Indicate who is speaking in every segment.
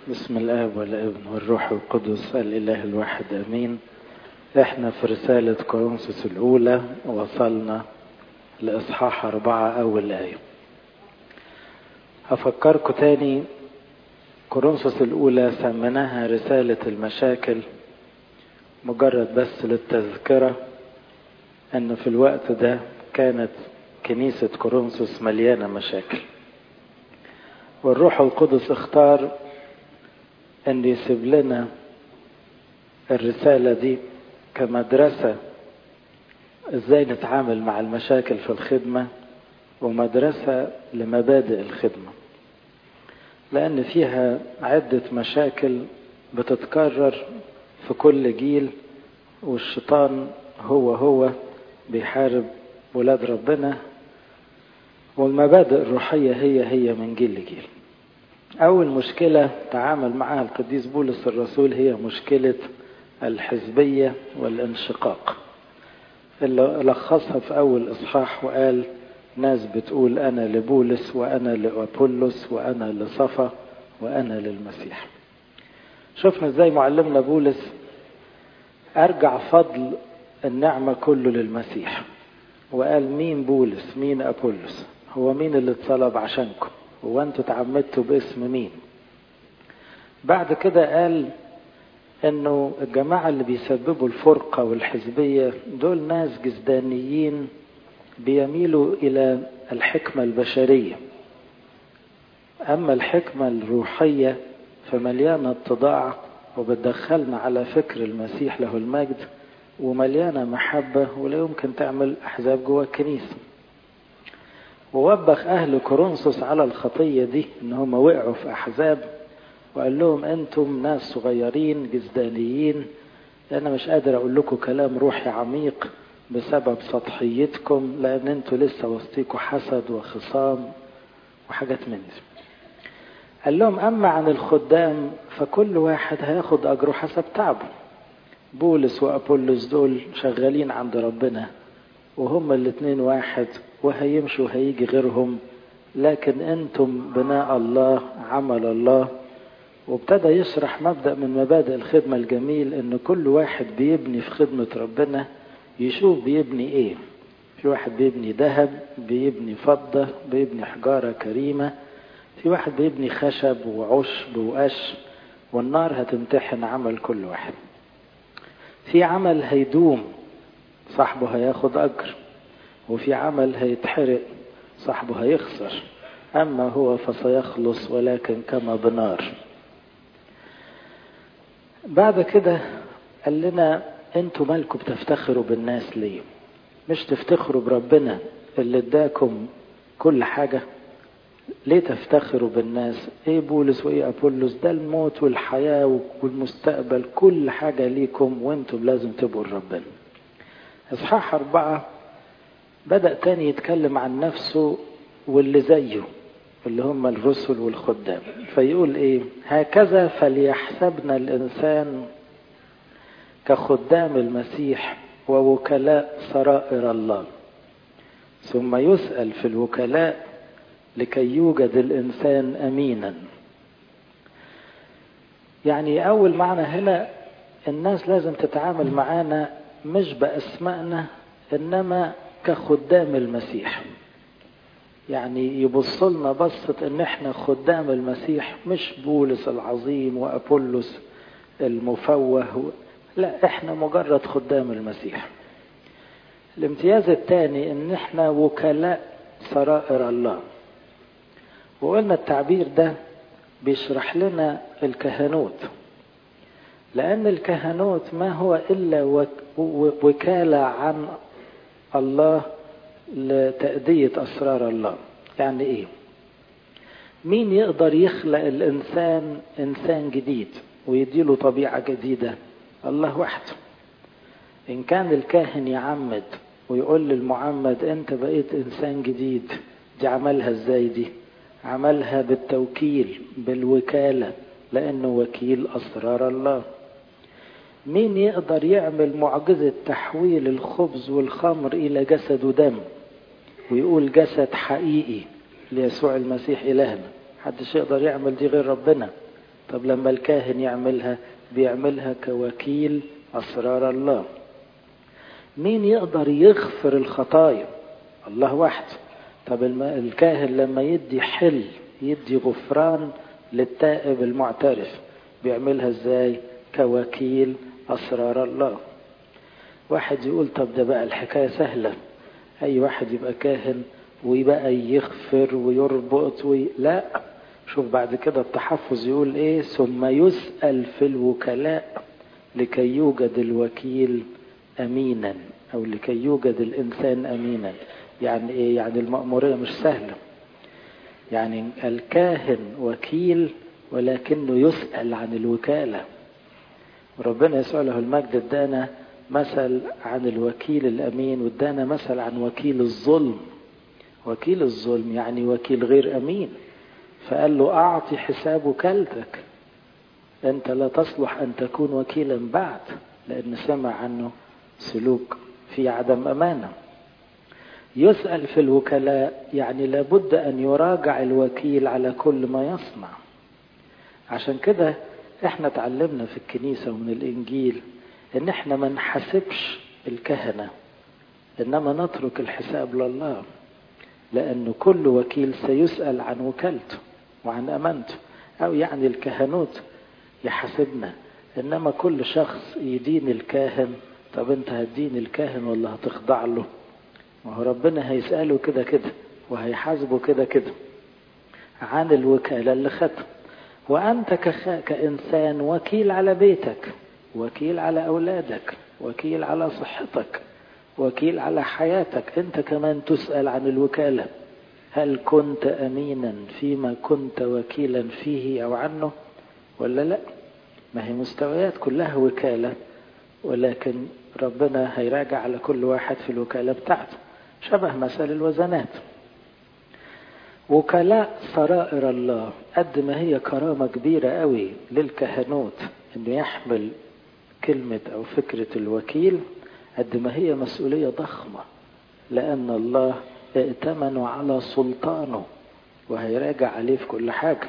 Speaker 1: بسم الآب والابن والروح القدس الإله الواحد أمين احنا في رسالة كورنثوس الأولى وصلنا لإصحاح أربعة أول آية هفكركم تاني كورنثوس الأولى سميناها رسالة المشاكل مجرد بس للتذكرة أن في الوقت ده كانت كنيسة كورنثوس مليانة مشاكل والروح القدس اختار أن يسيب لنا الرسالة دي كمدرسة ازاي نتعامل مع المشاكل في الخدمة ومدرسة لمبادئ الخدمة لأن فيها عدة مشاكل بتتكرر في كل جيل والشيطان هو هو بيحارب ولاد ربنا والمبادئ الروحية هي هي من جيل لجيل أول مشكلة تعامل معها القديس بولس الرسول هي مشكلة الحزبية والانشقاق اللي لخصها في أول إصحاح وقال ناس بتقول أنا لبولس وأنا لأبولس وأنا لصفا وأنا للمسيح شفنا ازاي معلمنا بولس أرجع فضل النعمة كله للمسيح وقال مين بولس مين أبولس هو مين اللي اتصلب عشانكم هو انتوا اتعمدتوا باسم مين بعد كده قال انه الجماعة اللي بيسببوا الفرقة والحزبية دول ناس جزدانيين بيميلوا الى الحكمة البشرية اما الحكمة الروحية فمليانة اتضاع وبتدخلنا على فكر المسيح له المجد ومليانة محبة ولا يمكن تعمل احزاب جوه الكنيسة ووبخ أهل كورنثوس على الخطية دي إن هم وقعوا في أحزاب وقال لهم أنتم ناس صغيرين جزدانيين أنا مش قادر أقول لكم كلام روحي عميق بسبب سطحيتكم لأن أنتوا لسه وسطيكوا حسد وخصام وحاجات من دي قال لهم أما عن الخدام فكل واحد هياخد أجره حسب تعبه بولس وأبولس دول شغالين عند ربنا وهم الاتنين واحد وهيمشوا هيجي غيرهم لكن انتم بناء الله عمل الله وابتدى يشرح مبدأ من مبادئ الخدمة الجميل ان كل واحد بيبني في خدمة ربنا يشوف بيبني ايه في واحد بيبني ذهب بيبني فضة بيبني حجارة كريمة في واحد بيبني خشب وعشب وقش والنار هتمتحن عمل كل واحد في عمل هيدوم صاحبه هياخد أجر وفي عمل هيتحرق صاحبه هيخسر أما هو فسيخلص ولكن كما بنار بعد كده قال لنا انتوا مالكم بتفتخروا بالناس ليه مش تفتخروا بربنا اللي اداكم كل حاجة ليه تفتخروا بالناس ايه بولس وايه ابولس ده الموت والحياة والمستقبل كل حاجة ليكم وانتم لازم تبقوا ربنا اصحاح اربعة بدأ تاني يتكلم عن نفسه واللي زيه اللي هم الرسل والخدام فيقول ايه هكذا فليحسبنا الانسان كخدام المسيح ووكلاء سرائر الله ثم يسأل في الوكلاء لكي يوجد الانسان امينا يعني اول معنى هنا الناس لازم تتعامل معانا مش باسمائنا انما كخدام المسيح يعني يبص لنا بصة ان احنا خدام المسيح مش بولس العظيم وابولس المفوه لا احنا مجرد خدام المسيح الامتياز الثاني ان احنا وكلاء سرائر الله وقلنا التعبير ده بيشرح لنا الكهنوت لان الكهنوت ما هو الا وكالة عن الله لتأدية أسرار الله يعني إيه مين يقدر يخلق الإنسان إنسان جديد ويديله طبيعة جديدة الله وحده إن كان الكاهن يعمد ويقول للمعمد أنت بقيت إنسان جديد دي عملها إزاي دي عملها بالتوكيل بالوكالة لأنه وكيل أسرار الله مين يقدر يعمل معجزة تحويل الخبز والخمر إلى جسد ودم ويقول جسد حقيقي ليسوع المسيح إلهنا محدش يقدر يعمل دي غير ربنا طب لما الكاهن يعملها بيعملها كوكيل أسرار الله مين يقدر يغفر الخطايا الله وحده طب الكاهن لما يدي حل يدي غفران للتائب المعترف بيعملها ازاي كوكيل أسرار الله واحد يقول طب ده بقى الحكاية سهلة أي واحد يبقى كاهن ويبقى يغفر ويربط وي... لا شوف بعد كده التحفظ يقول ايه ثم يسأل في الوكلاء لكي يوجد الوكيل أمينا أو لكي يوجد الإنسان أمينا يعني ايه يعني المأمورية مش سهلة يعني الكاهن وكيل ولكنه يسأل عن الوكالة ربنا يسوع له المجد ادانا مثل عن الوكيل الأمين وادانا مثل عن وكيل الظلم وكيل الظلم يعني وكيل غير أمين فقال له أعطي حساب وكالتك أنت لا تصلح أن تكون وكيلا بعد لأن سمع عنه سلوك في عدم أمانة يسأل في الوكلاء يعني لابد أن يراجع الوكيل على كل ما يصنع عشان كده احنا اتعلمنا في الكنيسة ومن الإنجيل ان احنا ما نحاسبش الكهنة انما نترك الحساب لله لأنه كل وكيل سيسأل عن وكالته وعن أمانته أو يعني الكهنوت يحاسبنا إنما كل شخص يدين الكاهن طب أنت هتدين الكاهن ولا هتخضع له ما هو ربنا هيسأله كده كده وهيحاسبه كده كده عن الوكالة اللي خدها وأنت كخ... كإنسان وكيل على بيتك وكيل على أولادك وكيل على صحتك وكيل على حياتك أنت كمان تسأل عن الوكالة هل كنت أمينا فيما كنت وكيلا فيه أو عنه ولا لا ما هي مستويات كلها وكالة ولكن ربنا هيراجع على كل واحد في الوكالة بتاعته شبه مثل الوزنات وكلاء سرائر الله قد ما هي كرامة كبيرة قوي للكهنوت انه يحمل كلمة او فكرة الوكيل قد ما هي مسؤولية ضخمة لأن الله ائتمنوا على سلطانه وهيراجع عليه في كل حاجة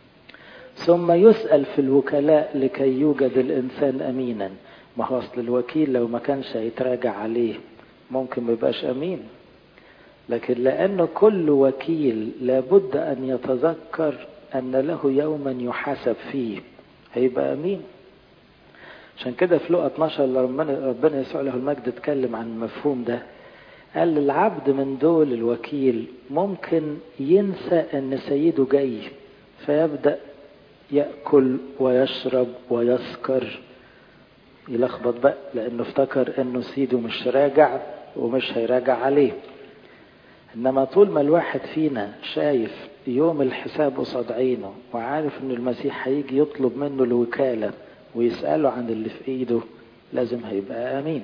Speaker 1: ثم يسأل في الوكلاء لكي يوجد الإنسان أمينا ما هو أصل الوكيل لو ما كانش هيتراجع عليه ممكن ما يبقاش أمين لكن لأنه كل وكيل لابد أن يتذكر أن له يوما يحاسب فيه هيبقى أمين عشان كده في لقى 12 لما ربنا يسوع له المجد اتكلم عن المفهوم ده قال العبد من دول الوكيل ممكن ينسى ان سيده جاي فيبدأ يأكل ويشرب ويسكر يلخبط بقى لانه افتكر انه سيده مش راجع ومش هيراجع عليه انما طول ما الواحد فينا شايف يوم الحساب قصاد عينه وعارف ان المسيح هيجي يطلب منه الوكاله ويسأله عن اللي في ايده لازم هيبقى امين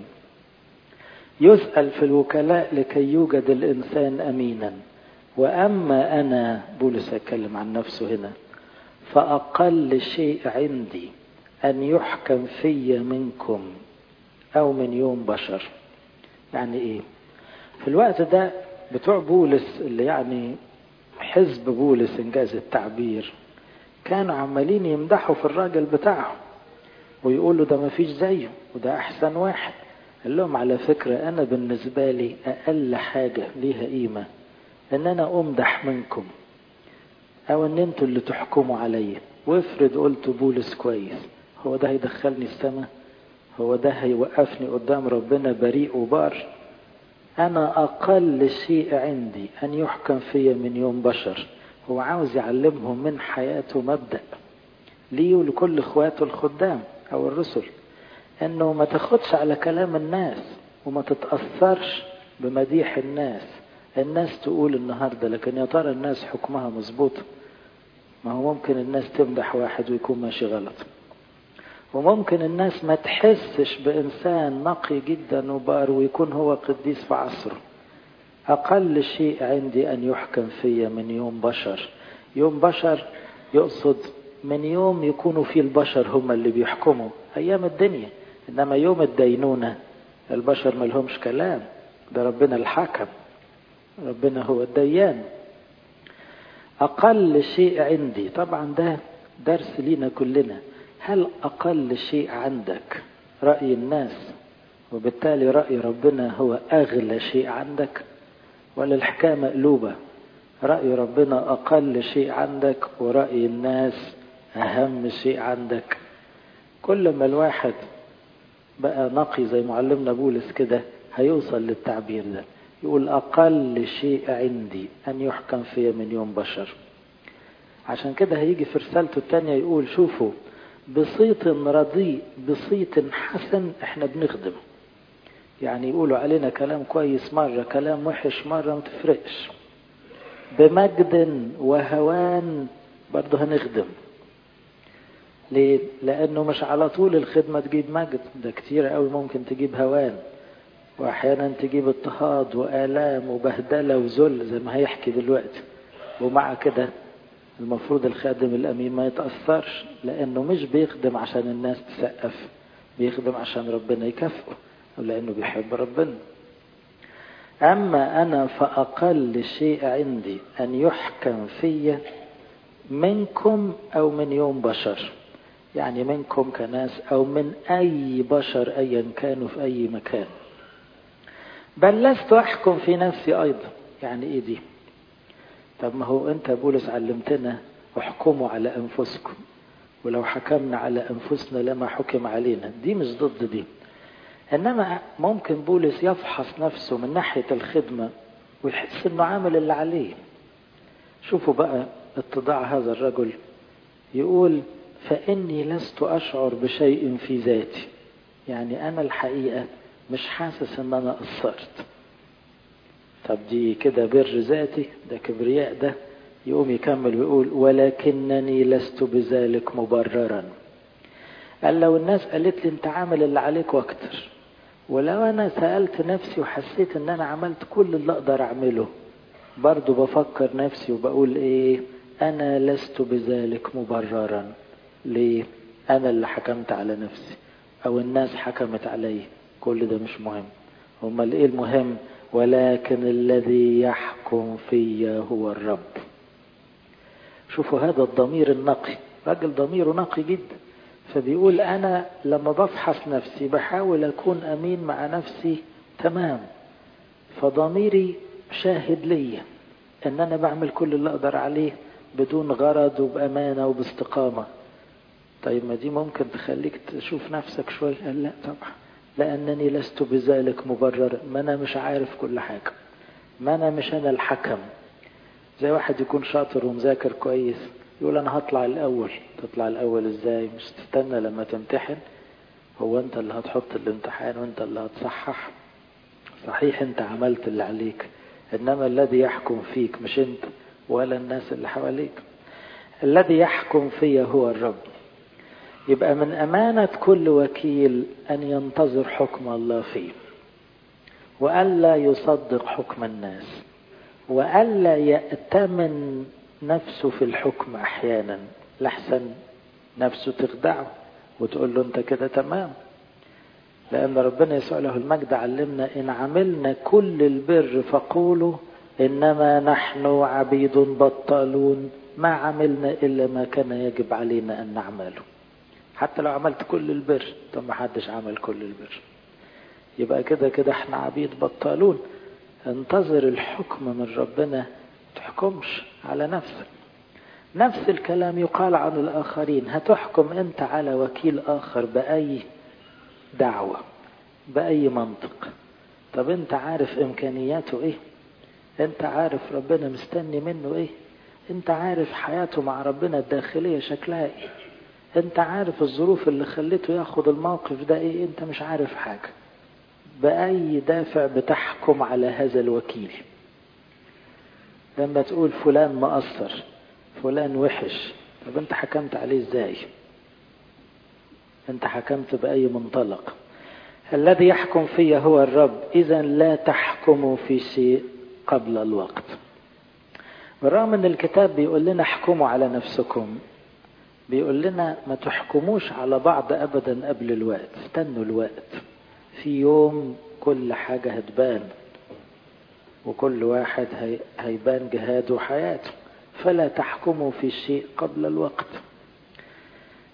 Speaker 1: يسأل في الوكلاء لكي يوجد الانسان امينا واما انا بولس يتكلم عن نفسه هنا فاقل شيء عندي ان يحكم في منكم او من يوم بشر يعني ايه في الوقت ده بتوع بولس اللي يعني حزب بولس انجاز التعبير كانوا عمالين يمدحوا في الراجل بتاعهم ويقولوا ده ما فيش زيه وده احسن واحد قال لهم على فكرة انا بالنسبة لي اقل حاجة ليها قيمة ان انا امدح منكم او ان انتوا اللي تحكموا عليا وافرض قلت بولس كويس هو ده هيدخلني السماء هو ده هيوقفني قدام ربنا بريء وبار انا اقل شيء عندي ان يحكم في من يوم بشر هو عاوز يعلمهم من حياته مبدأ ليه ولكل اخواته الخدام او الرسل انه ما تاخدش على كلام الناس وما تتأثرش بمديح الناس الناس تقول النهاردة لكن يا ترى الناس حكمها مظبوط ما هو ممكن الناس تمدح واحد ويكون ماشي غلط وممكن الناس ما تحسش بإنسان نقي جدا وبار ويكون هو قديس في عصره أقل شيء عندي أن يحكم في من يوم بشر يوم بشر يقصد من يوم يكونوا فيه البشر هم اللي بيحكموا أيام الدنيا إنما يوم الدينونة البشر ملهمش كلام ده ربنا الحاكم ربنا هو الديان أقل شيء عندي طبعا ده درس لينا كلنا هل أقل شيء عندك رأي الناس وبالتالي رأي ربنا هو أغلى شيء عندك ولا الحكاية مقلوبة رأي ربنا أقل شيء عندك ورأي الناس أهم شيء عندك كل ما الواحد بقى نقي زي معلمنا بولس كده هيوصل للتعبير ده يقول أقل شيء عندي أن يحكم في من يوم بشر عشان كده هيجي في رسالته التانية يقول شوفوا بصيت رديء بصيت حسن احنا بنخدم يعني يقولوا علينا كلام كويس مرة كلام وحش مرة ما تفرقش بمجد وهوان برضه هنخدم ليه؟ لأنه مش على طول الخدمة تجيب مجد ده كتير قوي ممكن تجيب هوان وأحيانا تجيب اضطهاد وآلام وبهدلة وذل زي ما هيحكي دلوقتي ومع كده المفروض الخادم الأمين ما يتأثرش لأنه مش بيخدم عشان الناس تسقف بيخدم عشان ربنا يكافئه ولأنه بيحب ربنا أما أنا فأقل شيء عندي أن يحكم في منكم أو من يوم بشر يعني منكم كناس أو من أي بشر أيا كانوا في أي مكان بل لست أحكم في نفسي أيضا يعني إيه دي طب ما هو أنت بولس علمتنا احكموا على أنفسكم ولو حكمنا على أنفسنا لما حكم علينا دي مش ضد دي إنما ممكن بولس يفحص نفسه من ناحية الخدمة ويحس إنه عامل اللي عليه شوفوا بقى اتضاع هذا الرجل يقول فإني لست أشعر بشيء في ذاتي يعني أنا الحقيقة مش حاسس إن أنا قصرت طب دي كده بر ذاتي ده كبرياء ده يقوم يكمل ويقول ولكنني لست بذلك مبررا قال لو الناس قالت لي انت عامل اللي عليك واكتر ولو انا سألت نفسي وحسيت ان انا عملت كل اللي اقدر اعمله برضو بفكر نفسي وبقول ايه انا لست بذلك مبررا ليه انا اللي حكمت على نفسي او الناس حكمت علي كل ده مش مهم امال ايه المهم ولكن الذي يحكم في هو الرب شوفوا هذا الضمير النقي راجل ضميره نقي جدا فبيقول انا لما بفحص نفسي بحاول اكون امين مع نفسي تمام فضميري شاهد ليا ان انا بعمل كل اللي اقدر عليه بدون غرض وبامانه وباستقامه طيب ما دي ممكن تخليك تشوف نفسك شويه قال لا طبعا لانني لست بذلك مبرر ما انا مش عارف كل حاجه ما انا مش انا الحكم زي واحد يكون شاطر ومذاكر كويس يقول انا هطلع الاول تطلع الاول ازاي مش تستنى لما تمتحن هو انت اللي هتحط الامتحان وانت اللي هتصحح صحيح انت عملت اللي عليك انما الذي يحكم فيك مش انت ولا الناس اللي حواليك الذي يحكم في هو الرب يبقى من امانة كل وكيل ان ينتظر حكم الله فيه والا يصدق حكم الناس والا يأتمن نفسه في الحكم احيانا لحسن نفسه تخدعه وتقول له انت كده تمام لان ربنا يسوع له المجد علمنا ان عملنا كل البر فقولوا انما نحن عبيد بطالون ما عملنا الا ما كان يجب علينا ان نعمله حتى لو عملت كل البر طب ما حدش عمل كل البر يبقى كده كده احنا عبيد بطالون انتظر الحكم من ربنا تحكمش على نفسك نفس الكلام يقال عن الآخرين هتحكم أنت على وكيل آخر بأي دعوة بأي منطق طب أنت عارف إمكانياته إيه أنت عارف ربنا مستني منه إيه أنت عارف حياته مع ربنا الداخلية شكلها إيه أنت عارف الظروف اللي خلته ياخد الموقف ده إيه أنت مش عارف حاجة بأي دافع بتحكم على هذا الوكيل لما تقول فلان مقصر فلان وحش طب انت حكمت عليه ازاي انت حكمت بأي منطلق الذي يحكم في هو الرب اذا لا تحكموا في شيء قبل الوقت بالرغم ان الكتاب بيقول لنا احكموا على نفسكم بيقول لنا ما تحكموش على بعض ابدا قبل الوقت استنوا الوقت في يوم كل حاجة هتبان وكل واحد هي هيبان جهاده وحياته فلا تحكموا في الشيء قبل الوقت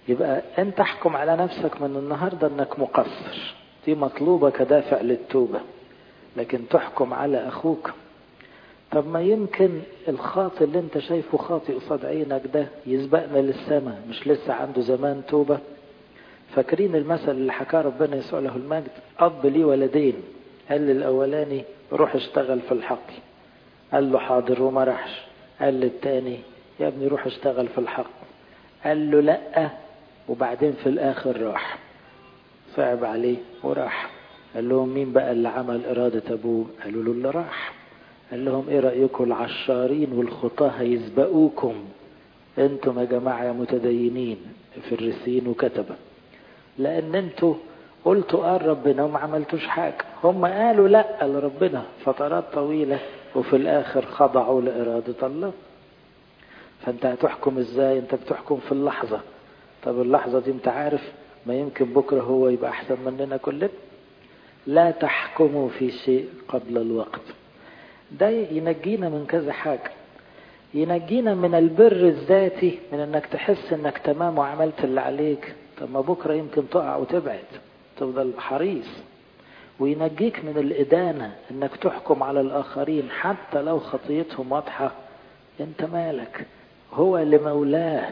Speaker 1: يبقى انت احكم على نفسك من النهاردة انك مقصر دي مطلوبة كدافع للتوبة لكن تحكم على اخوك طب ما يمكن الخاطئ اللي انت شايفه خاطئ قصاد عينك ده يسبقنا للسماء مش لسه عنده زمان توبة فاكرين المثل اللي حكاه ربنا يسوع له المجد اب ليه ولدين قال للاولاني روح اشتغل في الحقل قال له حاضر وما راحش قال للتاني يا ابني روح اشتغل في الحقل قال له لا وبعدين في الاخر راح صعب عليه وراح قال لهم مين بقى اللي عمل إرادة أبوه قالوا له اللي راح قال لهم إيه رأيكم العشارين والخطاة هيسبقوكم أنتم يا جماعة يا متدينين فريسين وكتبة لأن أنتوا قلتوا قال ربنا وما عملتوش حاجة هم قالوا لا لربنا فترات طويلة وفي الآخر خضعوا لإرادة الله فأنت هتحكم إزاي أنت بتحكم في اللحظة طب اللحظة دي أنت عارف ما يمكن بكرة هو يبقى أحسن مننا كلنا لا تحكموا في شيء قبل الوقت ده ينجينا من كذا حاجة ينجينا من البر الذاتي من انك تحس انك تمام وعملت اللي عليك طب ما بكرة يمكن تقع وتبعد تفضل حريص وينجيك من الإدانة انك تحكم على الآخرين حتى لو خطيتهم واضحة انت مالك هو لمولاه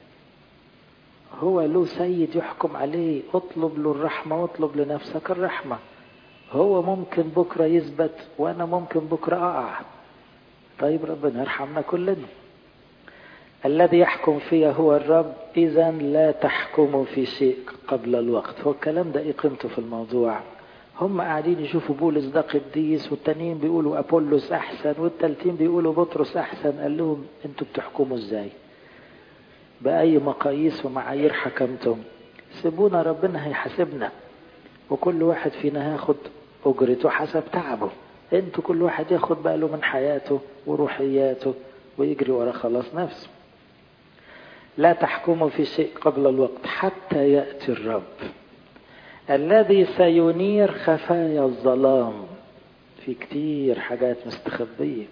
Speaker 1: هو له سيد يحكم عليه اطلب له الرحمة واطلب لنفسك الرحمة هو ممكن بكرة يثبت وانا ممكن بكرة اقع طيب ربنا يرحمنا كلنا الذي يحكم فيها هو الرب اذا لا تحكموا في شيء قبل الوقت هو الكلام ده ايه قيمته في الموضوع هم قاعدين يشوفوا بولس ده قديس والتانيين بيقولوا ابولس احسن والتالتين بيقولوا بطرس احسن قال لهم انتوا بتحكموا ازاي بأي مقاييس ومعايير حكمتم سيبونا ربنا هيحاسبنا وكل واحد فينا هياخد أجرته حسب تعبه انتوا كل واحد ياخد باله من حياته وروحياته ويجري ورا خلاص نفسه لا تحكموا في شيء قبل الوقت حتى يأتي الرب الذي سينير خفايا الظلام في كتير حاجات مستخبية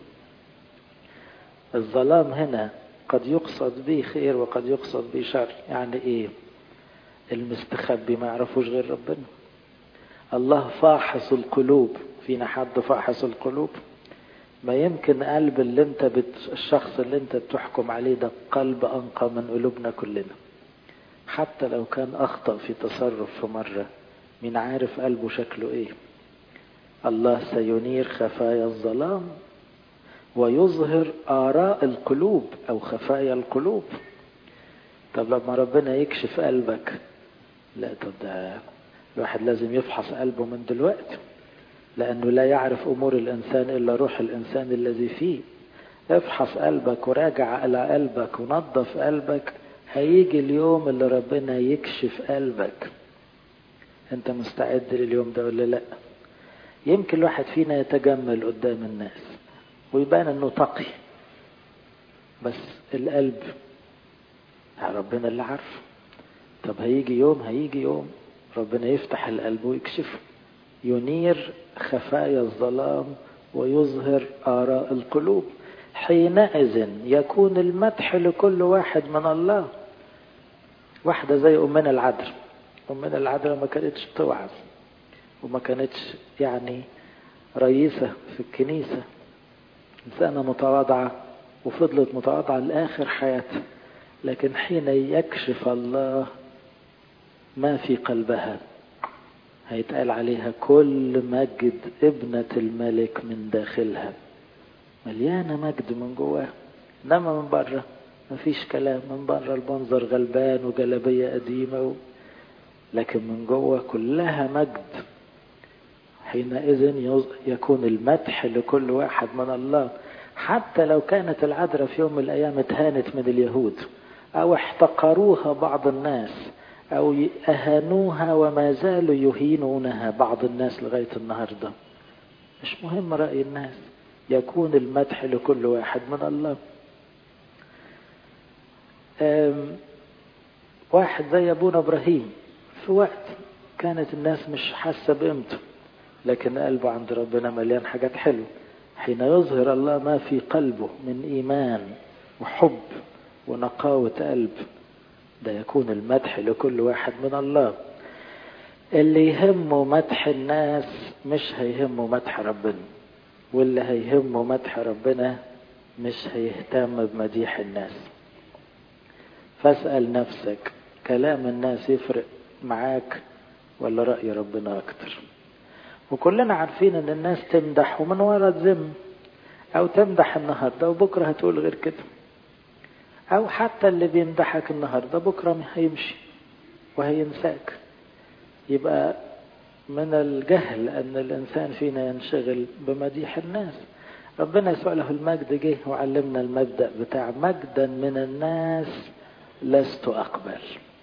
Speaker 1: الظلام هنا قد يقصد به خير وقد يقصد به شر يعني ايه المستخبي ما يعرفوش غير ربنا الله فاحص القلوب فينا حد فاحص القلوب ما يمكن قلب اللي انت بت... الشخص اللي انت بتحكم عليه ده قلب انقى من قلوبنا كلنا حتى لو كان اخطأ في تصرف في مرة مين عارف قلبه شكله ايه الله سينير خفايا الظلام ويظهر آراء القلوب أو خفايا القلوب طب لما ربنا يكشف قلبك لا طب ده الواحد لازم يفحص قلبه من دلوقتي لأنه لا يعرف أمور الإنسان إلا روح الإنسان الذي فيه افحص قلبك وراجع على قلبك ونظف قلبك هيجي اليوم اللي ربنا يكشف قلبك انت مستعد لليوم ده ولا لا يمكن الواحد فينا يتجمل قدام الناس ويبان انه تقي بس القلب ربنا اللي عارفه طب هيجي يوم هيجي يوم ربنا يفتح القلب ويكشفه ينير خفايا الظلام ويظهر آراء القلوب حينئذ يكون المدح لكل واحد من الله واحدة زي أمنا العذراء أمنا العذراء ما كانتش توعظ وما كانتش يعني رئيسة في الكنيسة إنسانة متواضعة وفضلت متواضعة لآخر حياتها لكن حين يكشف الله ما في قلبها هيتقال عليها كل مجد ابنة الملك من داخلها مليانة مجد من جواها انما من بره مفيش كلام من بره المنظر غلبان وجلبية قديمة و... لكن من جوه كلها مجد حينئذ يكون المدح لكل واحد من الله حتى لو كانت العذراء في يوم من الأيام اتهانت من اليهود أو احتقروها بعض الناس أو أهانوها وما زالوا يهينونها بعض الناس لغاية النهاردة مش مهم رأي الناس يكون المدح لكل واحد من الله واحد زي أبونا إبراهيم في وقت كانت الناس مش حاسة بقيمته لكن قلبه عند ربنا مليان حاجات حلوة حين يظهر الله ما في قلبه من إيمان وحب ونقاوة قلب ده يكون المدح لكل واحد من الله اللي يهمه مدح الناس مش هيهمه مدح ربنا واللي هيهمه مدح ربنا مش هيهتم بمديح الناس فاسأل نفسك كلام الناس يفرق معاك ولا رأي ربنا أكتر وكلنا عارفين ان الناس تمدح ومن ورا تذم او تمدح النهارده وبكره هتقول غير كده او حتى اللي بيمدحك النهارده بكره هيمشي وهينساك يبقى من الجهل ان الانسان فينا ينشغل بمديح الناس ربنا يسوع له المجد جه وعلمنا المبدا بتاع مجدا من الناس لست اقبل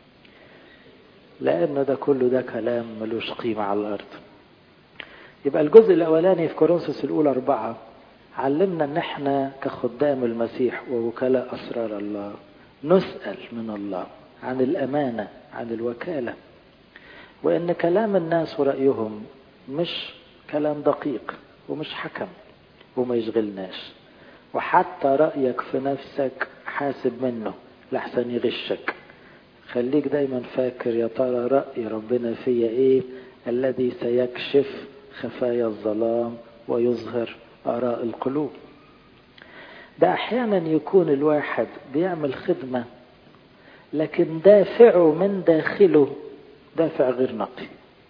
Speaker 1: لأن ده كله ده كلام ملوش قيمة على الأرض يبقى الجزء الأولاني في كورنثوس الأولى أربعة علمنا إن إحنا كخدام المسيح ووكلاء أسرار الله نسأل من الله عن الأمانة عن الوكالة وإن كلام الناس ورأيهم مش كلام دقيق ومش حكم وما يشغلناش وحتى رأيك في نفسك حاسب منه لحسن يغشك خليك دايما فاكر يا ترى رأي ربنا فيا ايه الذي سيكشف خفايا الظلام ويظهر آراء القلوب ده أحيانا يكون الواحد بيعمل خدمة لكن دافعه من داخله دافع غير نقي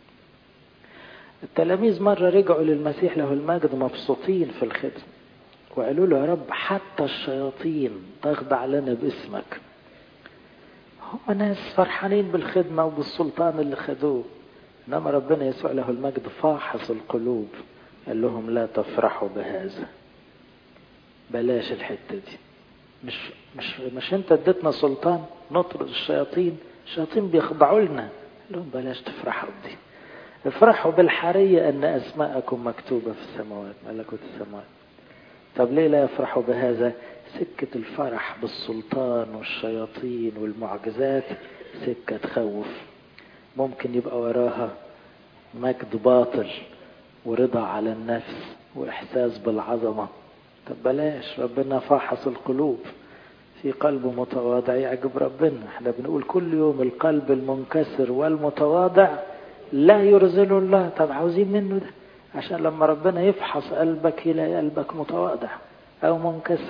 Speaker 1: التلاميذ مرة رجعوا للمسيح له المجد مبسوطين في الخدمة وقالوا له يا رب حتى الشياطين تخضع لنا باسمك هم ناس فرحانين بالخدمة وبالسلطان اللي خدوه إنما ربنا يسوع له المجد فاحص القلوب قال لهم لا تفرحوا بهذا بلاش الحتة دي مش مش مش انت اديتنا سلطان نطرد الشياطين الشياطين بيخضعوا لنا قال لهم بلاش تفرحوا بدي افرحوا بالحرية ان اسماءكم مكتوبة في السماوات ملكوت السماوات طب ليه لا يفرحوا بهذا سكة الفرح بالسلطان والشياطين والمعجزات سكة تخوف ممكن يبقى وراها مجد باطل ورضا على النفس وإحساس بالعظمة طب بلاش ربنا فاحص القلوب في قلب متواضع يعجب ربنا احنا بنقول كل يوم القلب المنكسر والمتواضع لا يرزله الله طب عاوزين منه ده عشان لما ربنا يفحص قلبك يلاقي قلبك متواضع او منكسر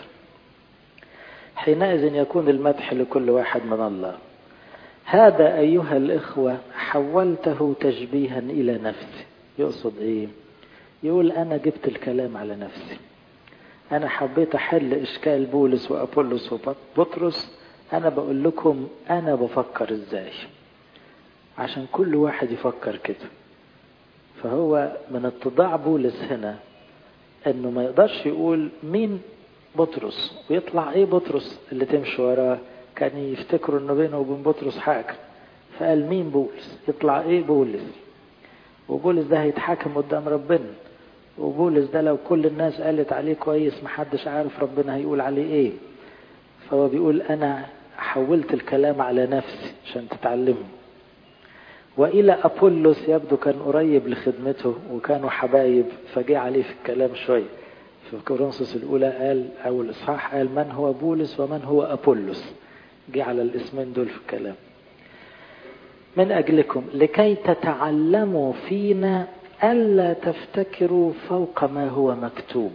Speaker 1: حينئذ يكون المدح لكل واحد من الله هذا أيها الإخوة حولته تشبيها إلى نفسي يقصد إيه يقول أنا جبت الكلام على نفسي أنا حبيت أحل إشكال بولس وأبولس وبطرس أنا بقول لكم أنا بفكر إزاي عشان كل واحد يفكر كده فهو من اتضاع بولس هنا انه ما يقدرش يقول مين بطرس ويطلع ايه بطرس اللي تمشي وراه كان يفتكروا انه بينه وبين بطرس حاجه فقال مين بولس يطلع ايه بولس وبولس ده هيتحاكم قدام ربنا وبولس ده لو كل الناس قالت عليه كويس محدش عارف ربنا هيقول عليه ايه فهو بيقول انا حولت الكلام على نفسي عشان تتعلموا والى ابولس يبدو كان قريب لخدمته وكانوا حبايب فجاء عليه في الكلام شويه في كورنثوس الاولى قال او الاصحاح قال من هو بولس ومن هو ابولس جه على الاسمين دول في الكلام من اجلكم لكي تتعلموا فينا الا تفتكروا فوق ما هو مكتوب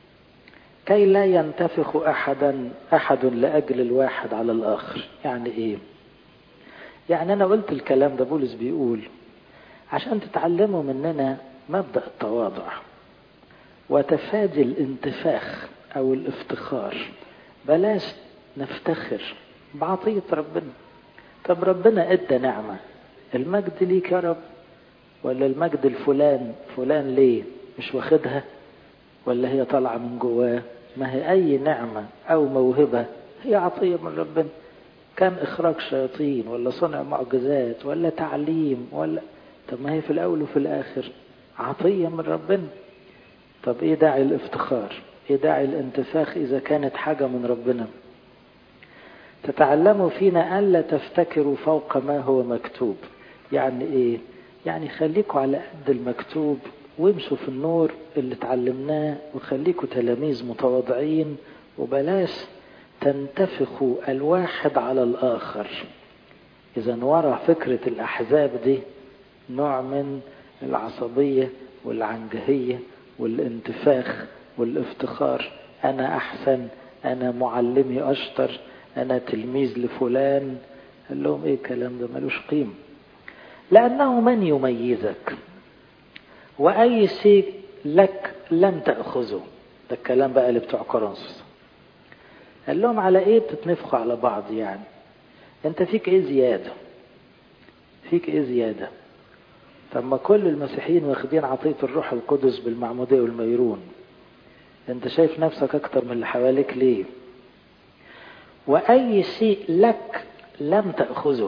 Speaker 1: كي لا ينتفخ احدا احد لاجل الواحد على الاخر يعني ايه يعني انا قلت الكلام ده بولس بيقول عشان تتعلموا مننا مبدا التواضع وتفادي الانتفاخ او الافتخار بلاش نفتخر بعطية ربنا طب ربنا ادى نعمة المجد ليك يا رب ولا المجد الفلان فلان ليه مش واخدها ولا هي طالعة من جواه ما هي اي نعمة او موهبة هي عطية من ربنا كان اخراج شياطين ولا صنع معجزات ولا تعليم ولا طب ما هي في الاول وفي الاخر عطية من ربنا طب ايه داعي الافتخار ايه داعي الانتفاخ اذا كانت حاجة من ربنا تتعلموا فينا ألا تفتكروا فوق ما هو مكتوب يعني ايه يعني خليكوا على قد المكتوب وامشوا في النور اللي اتعلمناه وخليكوا تلاميذ متواضعين وبلاش تنتفخوا الواحد على الآخر إذا ورا فكرة الأحزاب دي نوع من العصبية والعنجهية والانتفاخ والافتخار أنا أحسن أنا معلمي أشطر أنا تلميذ لفلان قال لهم إيه الكلام ده ملوش قيمة لأنه من يميزك وأي شيء لك لم تأخذه ده الكلام بقى اللي بتوع كورنثوس قال لهم على ايه بتتنفخوا على بعض يعني انت فيك ايه زيادة فيك ايه زيادة طب ما كل المسيحيين واخدين عطية الروح القدس بالمعمودية والميرون انت شايف نفسك اكتر من اللي حواليك ليه واي شيء لك لم تأخذه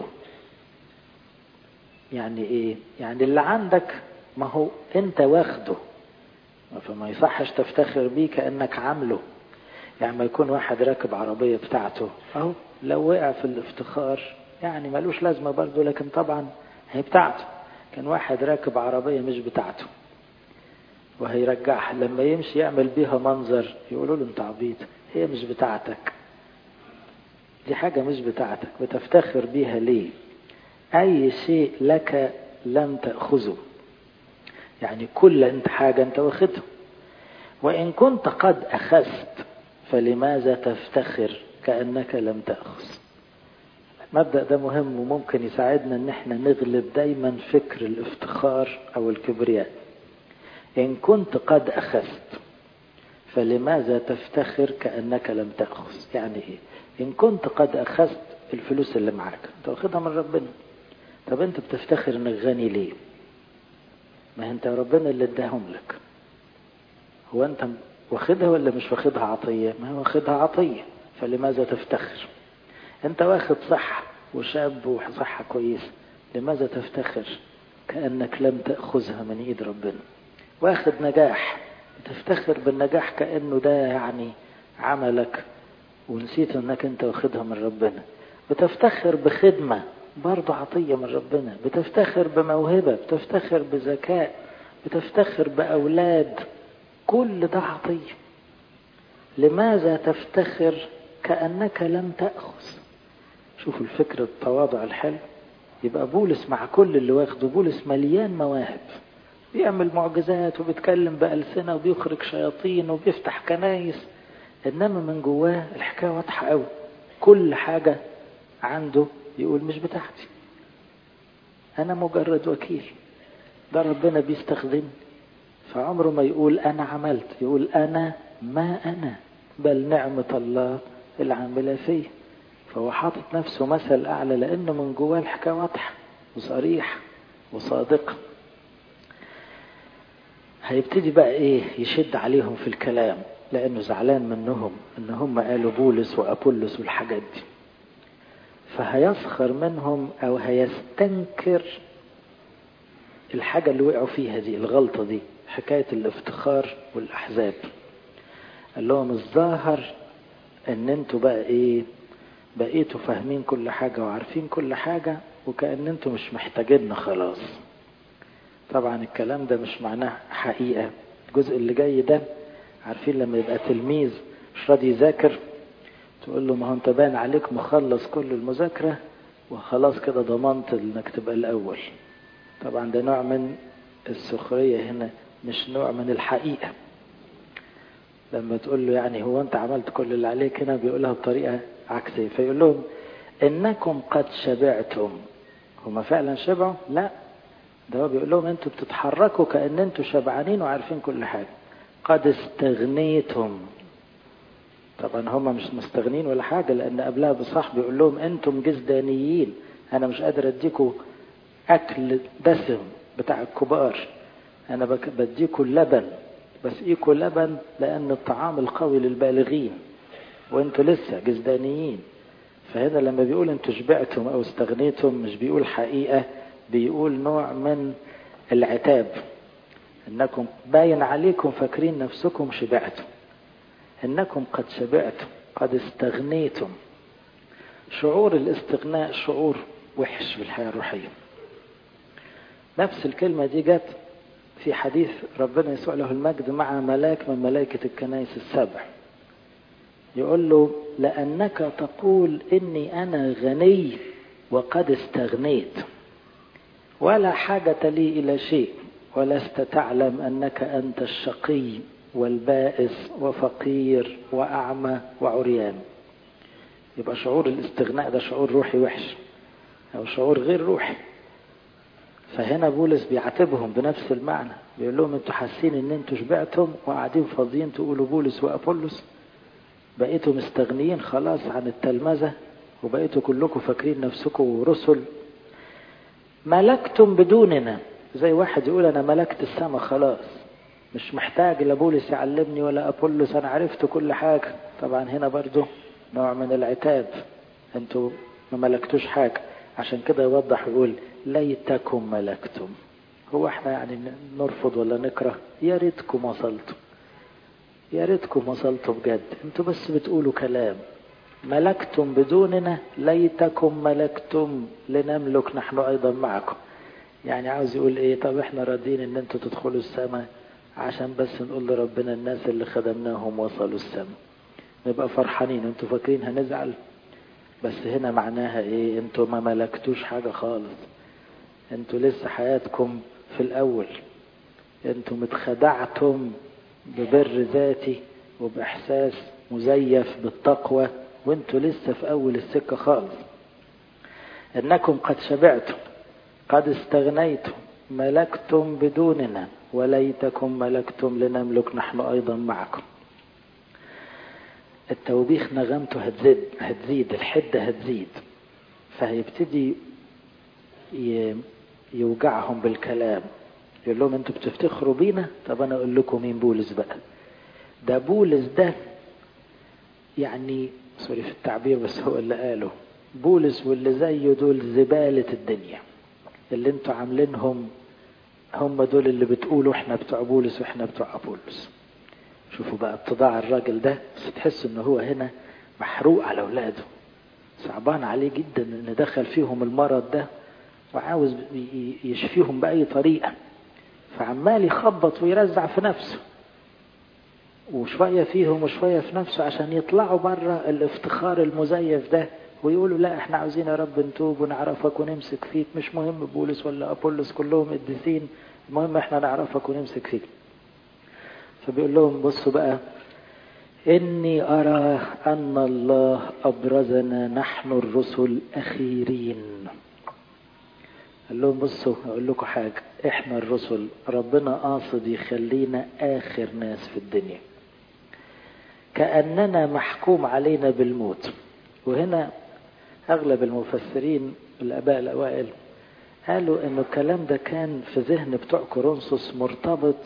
Speaker 1: يعني ايه يعني اللي عندك ما هو انت واخده فما يصحش تفتخر بيه كأنك عامله يعني ما يكون واحد راكب عربية بتاعته اهو لو وقع في الافتخار يعني ملوش لازمة برضه لكن طبعا هي بتاعته كان واحد راكب عربية مش بتاعته وهيرجعها لما يمشي يعمل بيها منظر يقولوا له انت عبيط هي مش بتاعتك دي حاجة مش بتاعتك بتفتخر بيها ليه أي شيء لك لم تأخذه يعني كل انت حاجة انت واخدها وإن كنت قد أخذت فلماذا تفتخر كأنك لم تأخذ المبدأ ده مهم وممكن يساعدنا ان احنا نغلب دايما فكر الافتخار او الكبرياء ان كنت قد اخذت فلماذا تفتخر كأنك لم تأخذ يعني ايه ان كنت قد اخذت الفلوس اللي معاك انت واخدها من ربنا طب انت بتفتخر انك غني ليه ما انت ربنا اللي اداهم لك هو انت واخدها ولا مش واخدها عطية ما هو واخدها عطية فلماذا تفتخر انت واخد صحة وشاب وصحة كويسة لماذا تفتخر كأنك لم تأخذها من ايد ربنا واخد نجاح تفتخر بالنجاح كأنه ده يعني عملك ونسيت انك انت واخدها من ربنا بتفتخر بخدمة برضه عطية من ربنا بتفتخر بموهبة بتفتخر بذكاء بتفتخر بأولاد كل ده عطية لماذا تفتخر كأنك لم تأخذ شوفوا الفكر التواضع الحلو يبقى بولس مع كل اللي واخده بولس مليان مواهب بيعمل معجزات وبيتكلم بألسنة وبيخرج شياطين وبيفتح كنايس إنما من جواه الحكاية واضحة قوي كل حاجة عنده يقول مش بتاعتي أنا مجرد وكيل ده ربنا بيستخدمني فعمره ما يقول أنا عملت يقول أنا ما أنا بل نعمة الله العاملة فيه فهو حاطط نفسه مثل أعلى لأنه من جواه الحكاية واضحة وصريحة وصادقة هيبتدي بقى إيه يشد عليهم في الكلام لأنه زعلان منهم إن هم قالوا بولس وأبولس والحاجات دي فهيسخر منهم أو هيستنكر الحاجة اللي وقعوا فيها دي الغلطة دي حكاية الافتخار والأحزاب قال لهم الظاهر ان انتوا بقى ايه بقيتوا فاهمين كل حاجة وعارفين كل حاجة وكأن انتوا مش محتاجيننا خلاص طبعا الكلام ده مش معناه حقيقة الجزء اللي جاي ده عارفين لما يبقى تلميذ مش راضي يذاكر تقول له ما هو انت باين عليك مخلص كل المذاكرة وخلاص كده ضمنت انك تبقى الاول طبعا ده نوع من السخرية هنا مش نوع من الحقيقة لما تقول له يعني هو انت عملت كل اللي عليك هنا بيقولها بطريقة عكسية فيقول لهم انكم قد شبعتم هما فعلا شبعوا لا ده هو بيقول لهم انتوا بتتحركوا كأن انتوا شبعانين وعارفين كل حاجة قد استغنيتم طبعا هما مش مستغنين ولا حاجة لان قبلها بصح بيقول لهم انتم جزدانيين انا مش قادر اديكوا اكل دسم بتاع الكبار انا بديكوا اللبن بسقيكوا لبن لان الطعام القوي للبالغين وانتوا لسه جزدانيين فهنا لما بيقول انتوا شبعتم او استغنيتم مش بيقول حقيقة بيقول نوع من العتاب انكم باين عليكم فاكرين نفسكم شبعتم انكم قد شبعتم قد استغنيتم شعور الاستغناء شعور وحش في الحياة الروحية نفس الكلمة دي جت في حديث ربنا يسوع له المجد مع ملاك من ملائكة الكنائس السبع يقول له لأنك تقول إني أنا غني وقد استغنيت ولا حاجة لي إلى شيء ولست تعلم أنك أنت الشقي والبائس وفقير وأعمى وعريان يبقى شعور الاستغناء ده شعور روحي وحش أو شعور غير روحي فهنا بولس بيعاتبهم بنفس المعنى بيقول لهم انتوا حاسين ان انتوا شبعتم وقاعدين فاضيين تقولوا بولس وابولس بقيتوا مستغنيين خلاص عن التلمذة وبقيتوا كلكم فاكرين نفسكم رسل ملكتم بدوننا زي واحد يقول انا ملكت السماء خلاص مش محتاج لا بولس يعلمني ولا ابولس انا عرفت كل حاجة طبعا هنا برضو نوع من العتاب انتوا ما ملكتوش حاجة عشان كده يوضح ويقول ليتكم ملكتم هو احنا يعني نرفض ولا نكره يا ريتكم وصلتم يا ريتكم وصلتوا بجد انتوا بس بتقولوا كلام ملكتم بدوننا ليتكم ملكتم لنملك نحن ايضا معكم يعني عاوز يقول ايه طب احنا راضيين ان انتوا تدخلوا السماء عشان بس نقول لربنا الناس اللي خدمناهم وصلوا السماء نبقى فرحانين انتوا فاكرين هنزعل بس هنا معناها ايه انتوا ما ملكتوش حاجة خالص انتوا لسه حياتكم في الاول انتوا متخدعتم ببر ذاتي وباحساس مزيف بالتقوى وانتوا لسه في اول السكة خالص انكم قد شبعتم قد استغنيتم ملكتم بدوننا وليتكم ملكتم لنملك نحن ايضا معكم التوبيخ نغمته هتزيد هتزيد الحدة هتزيد فهيبتدي يوجعهم بالكلام يقول لهم انتوا بتفتخروا بينا طب انا اقول لكم مين بولس بقى ده بولس ده يعني سوري في التعبير بس هو اللي قاله بولس واللي زيه دول زبالة الدنيا اللي انتوا عاملينهم هم دول اللي بتقولوا احنا بتوع بولس واحنا بتوع ابولس شوفوا بقى اتضاع الراجل ده بس تحس ان هو هنا محروق على اولاده صعبان عليه جدا ان دخل فيهم المرض ده وعاوز يشفيهم باي طريقه فعمال يخبط ويرزع في نفسه وشويه فيهم وشويه في نفسه عشان يطلعوا بره الافتخار المزيف ده ويقولوا لا احنا عاوزين يا رب نتوب ونعرفك ونمسك فيك مش مهم بولس ولا ابولس كلهم قديسين المهم احنا نعرفك ونمسك فيك فبيقول لهم بصوا بقى إني أرى أن الله أبرزنا نحن الرسل أخيرين قال لهم بصوا أقول لكم حاجة إحنا الرسل ربنا قاصد يخلينا آخر ناس في الدنيا كأننا محكوم علينا بالموت وهنا أغلب المفسرين الآباء الأوائل قالوا إنه الكلام ده كان في ذهن بتوع كورنثوس مرتبط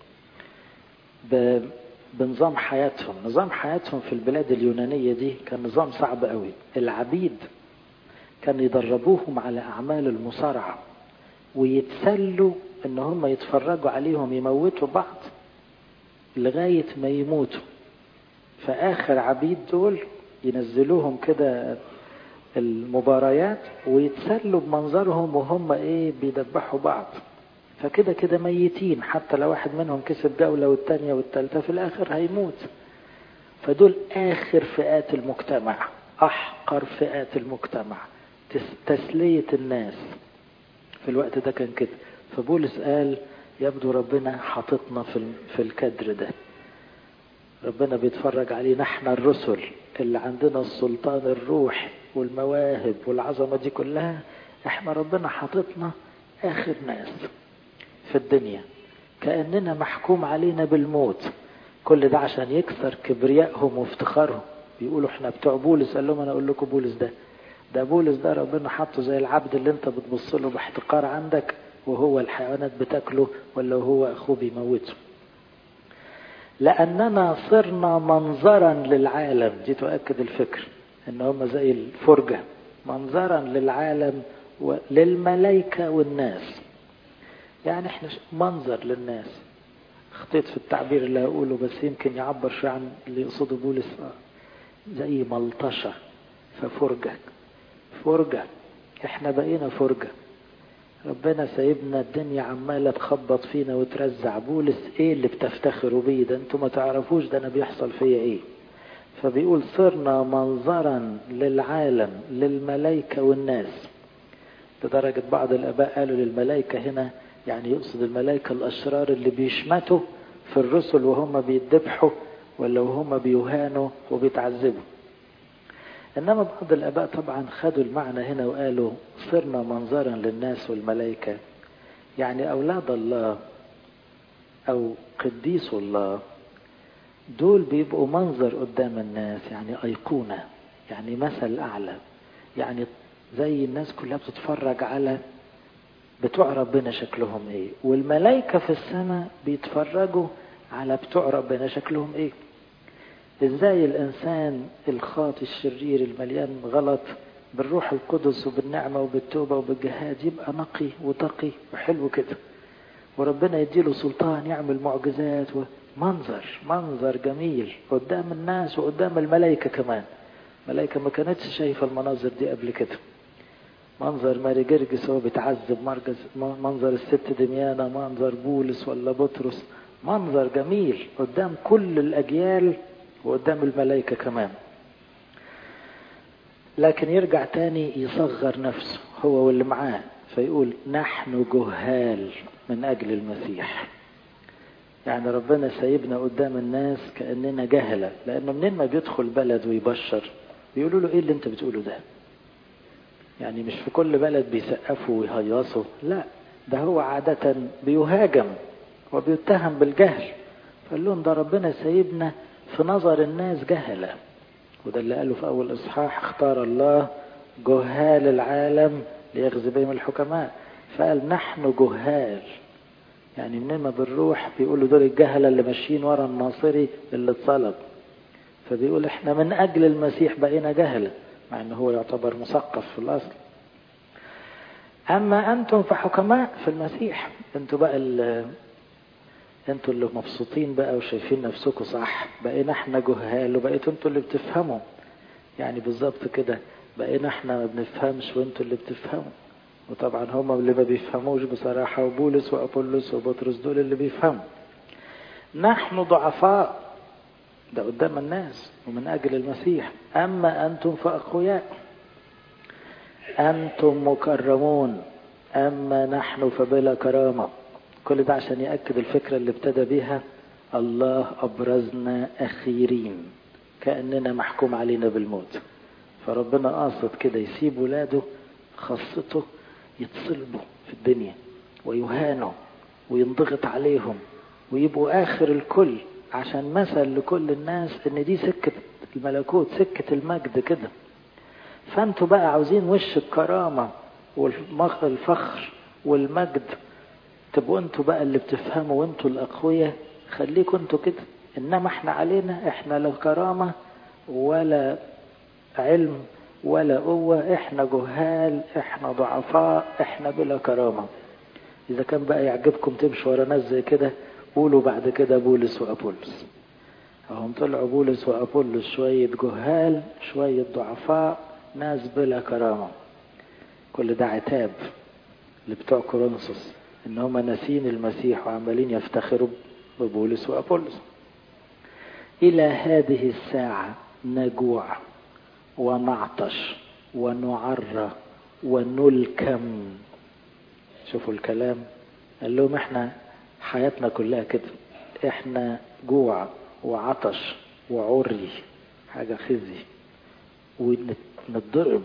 Speaker 1: بنظام حياتهم نظام حياتهم في البلاد اليونانية دي كان نظام صعب قوي العبيد كان يدربوهم على أعمال المصارعة ويتسلوا ان هم يتفرجوا عليهم يموتوا بعض لغاية ما يموتوا فآخر عبيد دول ينزلوهم كده المباريات ويتسلوا بمنظرهم وهم ايه بيدبحوا بعض فكده كده ميتين حتى لو واحد منهم كسب جولة والتانية والتالتة في الآخر هيموت فدول آخر فئات المجتمع أحقر فئات المجتمع تسلية الناس في الوقت ده كان كده فبولس قال يبدو ربنا حاططنا في في الكدر ده ربنا بيتفرج علينا احنا الرسل اللي عندنا السلطان الروح والمواهب والعظمة دي كلها احنا ربنا حاططنا اخر ناس في الدنيا كأننا محكوم علينا بالموت كل ده عشان يكسر كبريائهم وافتخارهم بيقولوا احنا بتوع بولس قال لهم انا اقول لكم بولس ده ده بولس ده ربنا حاطه زي العبد اللي انت بتبص له باحتقار عندك وهو الحيوانات بتاكله ولا هو اخوه بيموته لاننا صرنا منظرا للعالم دي تؤكد الفكر ان هم زي الفرجه منظرا للعالم وللملائكه والناس يعني احنا منظر للناس خطيت في التعبير اللي هقوله بس يمكن يعبر شوية عن اللي يقصده بولس زي ملطشة ففرجة فرجة احنا بقينا فرجة ربنا سايبنا الدنيا عمالة تخبط فينا وترزع بولس ايه اللي بتفتخروا بيه ده انتوا ما تعرفوش ده انا بيحصل فيا ايه فبيقول صرنا منظرا للعالم للملائكة والناس لدرجة بعض الآباء قالوا للملائكة هنا يعني يقصد الملائكة الأشرار اللي بيشمتوا في الرسل وهم بيتذبحوا ولا وهم بيهانوا وبيتعذبوا إنما بعض الآباء طبعا خدوا المعنى هنا وقالوا صرنا منظرا للناس والملائكة يعني أولاد الله أو قديس الله دول بيبقوا منظر قدام الناس يعني أيقونة يعني مثل أعلى يعني زي الناس كلها بتتفرج على بتوع ربنا شكلهم ايه والملائكة في السماء بيتفرجوا على بتوع ربنا شكلهم ايه ازاي الانسان الخاطي الشرير المليان غلط بالروح القدس وبالنعمة وبالتوبة وبالجهاد يبقى نقي وتقي وحلو كده وربنا يديله سلطان يعمل معجزات ومنظر منظر جميل قدام الناس وقدام الملائكة كمان الملائكة ما كانتش شايفة المناظر دي قبل كده منظر ماري جرجس وهو بيتعذب مرجز منظر الست دميانة منظر بولس ولا بطرس منظر جميل قدام كل الأجيال وقدام الملائكة كمان لكن يرجع تاني يصغر نفسه هو واللي معاه فيقول نحن جهال من أجل المسيح يعني ربنا سايبنا قدام الناس كأننا جهلة لأنه منين ما بيدخل بلد ويبشر بيقولوا له إيه اللي أنت بتقوله ده يعني مش في كل بلد بيسقفوا ويهيصوا لا ده هو عادة بيهاجم وبيتهم بالجهل فقال لهم ده ربنا سايبنا في نظر الناس جهلة وده اللي قاله في أول إصحاح اختار الله جهال العالم ليغزي بهم الحكماء فقال نحن جهال يعني منين بنروح بيقولوا دول الجهلة اللي ماشيين ورا الناصري اللي اتصلب فبيقول احنا من أجل المسيح بقينا جهلة مع انه هو يعتبر مثقف في الأصل أما أنتم فحكماء في المسيح أنتوا بقى انتوا اللي مبسوطين بقى وشايفين نفسكم صح بقينا احنا جهال وبقيتوا انتوا اللي بتفهموا يعني بالظبط كده بقينا احنا ما بنفهمش وانتوا اللي بتفهموا وطبعا هم اللي ما بيفهموش بصراحة وبولس وأبولس وبطرس دول اللي بيفهموا نحن ضعفاء ده قدام الناس ومن أجل المسيح أما أنتم فأقوياء أنتم مكرمون أما نحن فبلا كرامة كل ده عشان يأكد الفكرة اللي ابتدى بيها الله أبرزنا أخيرين كأننا محكوم علينا بالموت فربنا قاصد كده يسيب ولاده خاصته يتصلبوا في الدنيا ويهانوا وينضغط عليهم ويبقوا آخر الكل عشان مثل لكل الناس ان دي سكة الملكوت سكة المجد كده فانتوا بقى عاوزين وش الكرامة والفخر والمجد تبقوا انتوا بقى اللي بتفهموا وانتوا الاقوياء خليكوا انتوا كده انما احنا علينا احنا لا كرامة ولا علم ولا قوة احنا جهال احنا ضعفاء احنا بلا كرامة اذا كان بقى يعجبكم تمشوا ورا ناس زي كده قولوا بعد كده بولس وأبولس هم طلعوا بولس وأبولس شوية جهال شوية ضعفاء ناس بلا كرامة كل ده عتاب لبتوع كورنثوس ان هم ناسين المسيح وعمالين يفتخروا ببولس وأبولس إلى هذه الساعة نجوع ونعطش ونعرى ونلكم شوفوا الكلام قال لهم احنا حياتنا كلها كده احنا جوع وعطش وعري حاجة خزي ونتضرب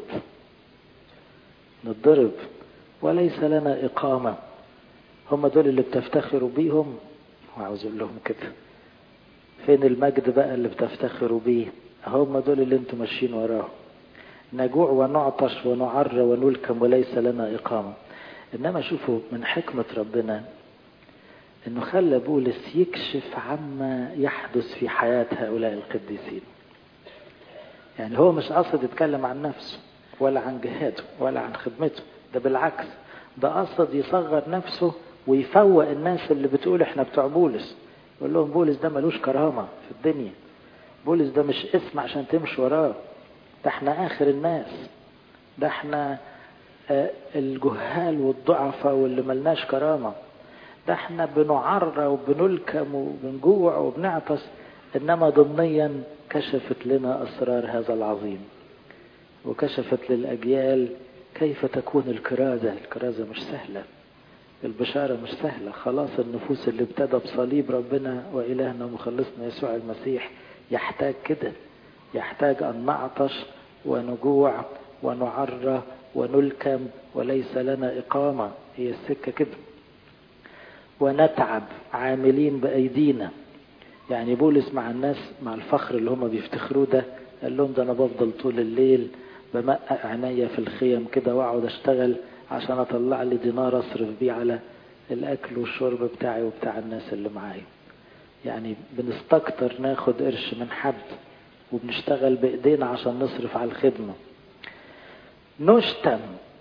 Speaker 1: نتضرب وليس لنا إقامة هم دول اللي بتفتخروا بيهم وعاوز اقول لهم كده فين المجد بقى اللي بتفتخروا بيه هم دول اللي انتم ماشيين وراهم نجوع ونعطش ونعر ونلكم وليس لنا إقامة إنما شوفوا من حكمة ربنا انه خلى بولس يكشف عما يحدث في حياة هؤلاء القديسين يعني هو مش قصد يتكلم عن نفسه ولا عن جهاده ولا عن خدمته ده بالعكس ده قصد يصغر نفسه ويفوق الناس اللي بتقول احنا بتوع بولس يقول لهم بولس ده ملوش كرامة في الدنيا بولس ده مش اسم عشان تمشي وراه ده احنا اخر الناس ده احنا الجهال والضعفاء واللي ملناش كرامه ده احنا بنعرى وبنلكم وبنجوع وبنعطس انما ضمنيا كشفت لنا اسرار هذا العظيم وكشفت للاجيال كيف تكون الكرازة الكرازة مش سهلة البشارة مش سهلة خلاص النفوس اللي ابتدى بصليب ربنا وإلهنا ومخلصنا يسوع المسيح يحتاج كده يحتاج أن نعطش ونجوع ونعرى ونلكم وليس لنا إقامة هي السكة كده ونتعب عاملين بأيدينا يعني بولس مع الناس مع الفخر اللي هم بيفتخروه ده قال لهم ده أنا بفضل طول الليل بمقع عينيا في الخيم كده واقعد اشتغل عشان اطلع لي دينار اصرف بيه على الاكل والشرب بتاعي وبتاع الناس اللي معايا يعني بنستكتر ناخد قرش من حد وبنشتغل بايدينا عشان نصرف على الخدمة نشتم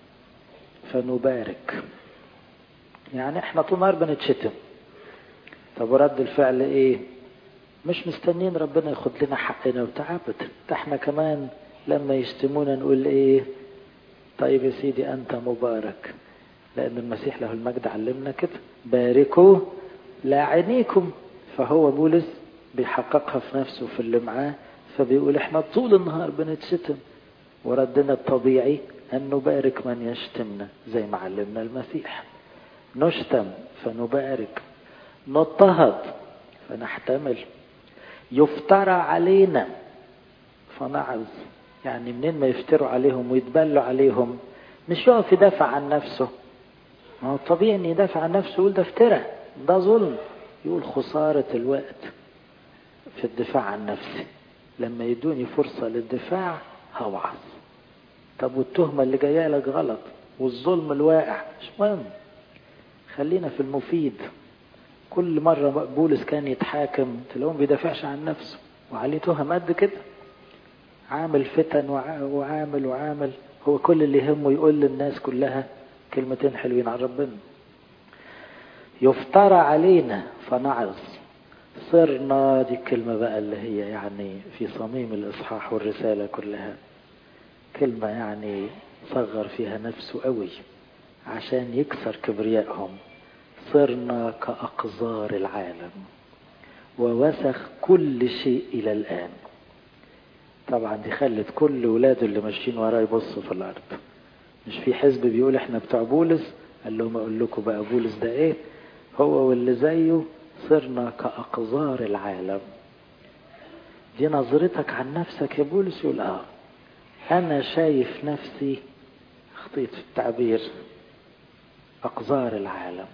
Speaker 1: فنبارك يعني احنا طول النهار بنتشتم طب ورد الفعل ايه مش مستنين ربنا ياخد لنا حقنا وتعبت ده احنا كمان لما يشتمونا نقول ايه طيب يا سيدي انت مبارك لان المسيح له المجد علمنا كده باركوا لاعنيكم فهو بولس بيحققها في نفسه في اللي معاه فبيقول احنا طول النهار بنتشتم وردنا الطبيعي ان نبارك من يشتمنا زي ما علمنا المسيح نشتم فنبارك نضطهد فنحتمل يفترى علينا فنعظ يعني منين ما يفتروا عليهم ويتبلوا عليهم مش يقف يدافع عن نفسه ما هو طبيعي ان يدافع عن نفسه يقول ده افترى ده ظلم يقول خسارة الوقت في الدفاع عن نفسي لما يدوني فرصة للدفاع هوعظ طب والتهمة اللي جاية لك غلط والظلم الواقع مش مهم خلينا في المفيد كل مرة بولس كان يتحاكم تلاقوه بيدافعش عن نفسه وعليه تهم قد كده عامل فتن وعامل وعامل هو كل اللي يهمه يقول للناس كلها كلمتين حلوين عن ربنا يفترى علينا فنعظ صرنا دي الكلمة بقى اللي هي يعني في صميم الإصحاح والرسالة كلها كلمة يعني صغر فيها نفسه قوي عشان يكسر كبريائهم صرنا كأقذار العالم ووسخ كل شيء إلى الآن طبعا دي خلت كل ولاده اللي ماشيين وراه يبصوا في الأرض مش في حزب بيقول احنا بتوع بولس قال لهم اقول لكم بقى بولس ده ايه هو واللي زيه صرنا كأقذار العالم دي نظرتك عن نفسك يا بولس يقول اه انا شايف نفسي خطيت في التعبير أقذار العالم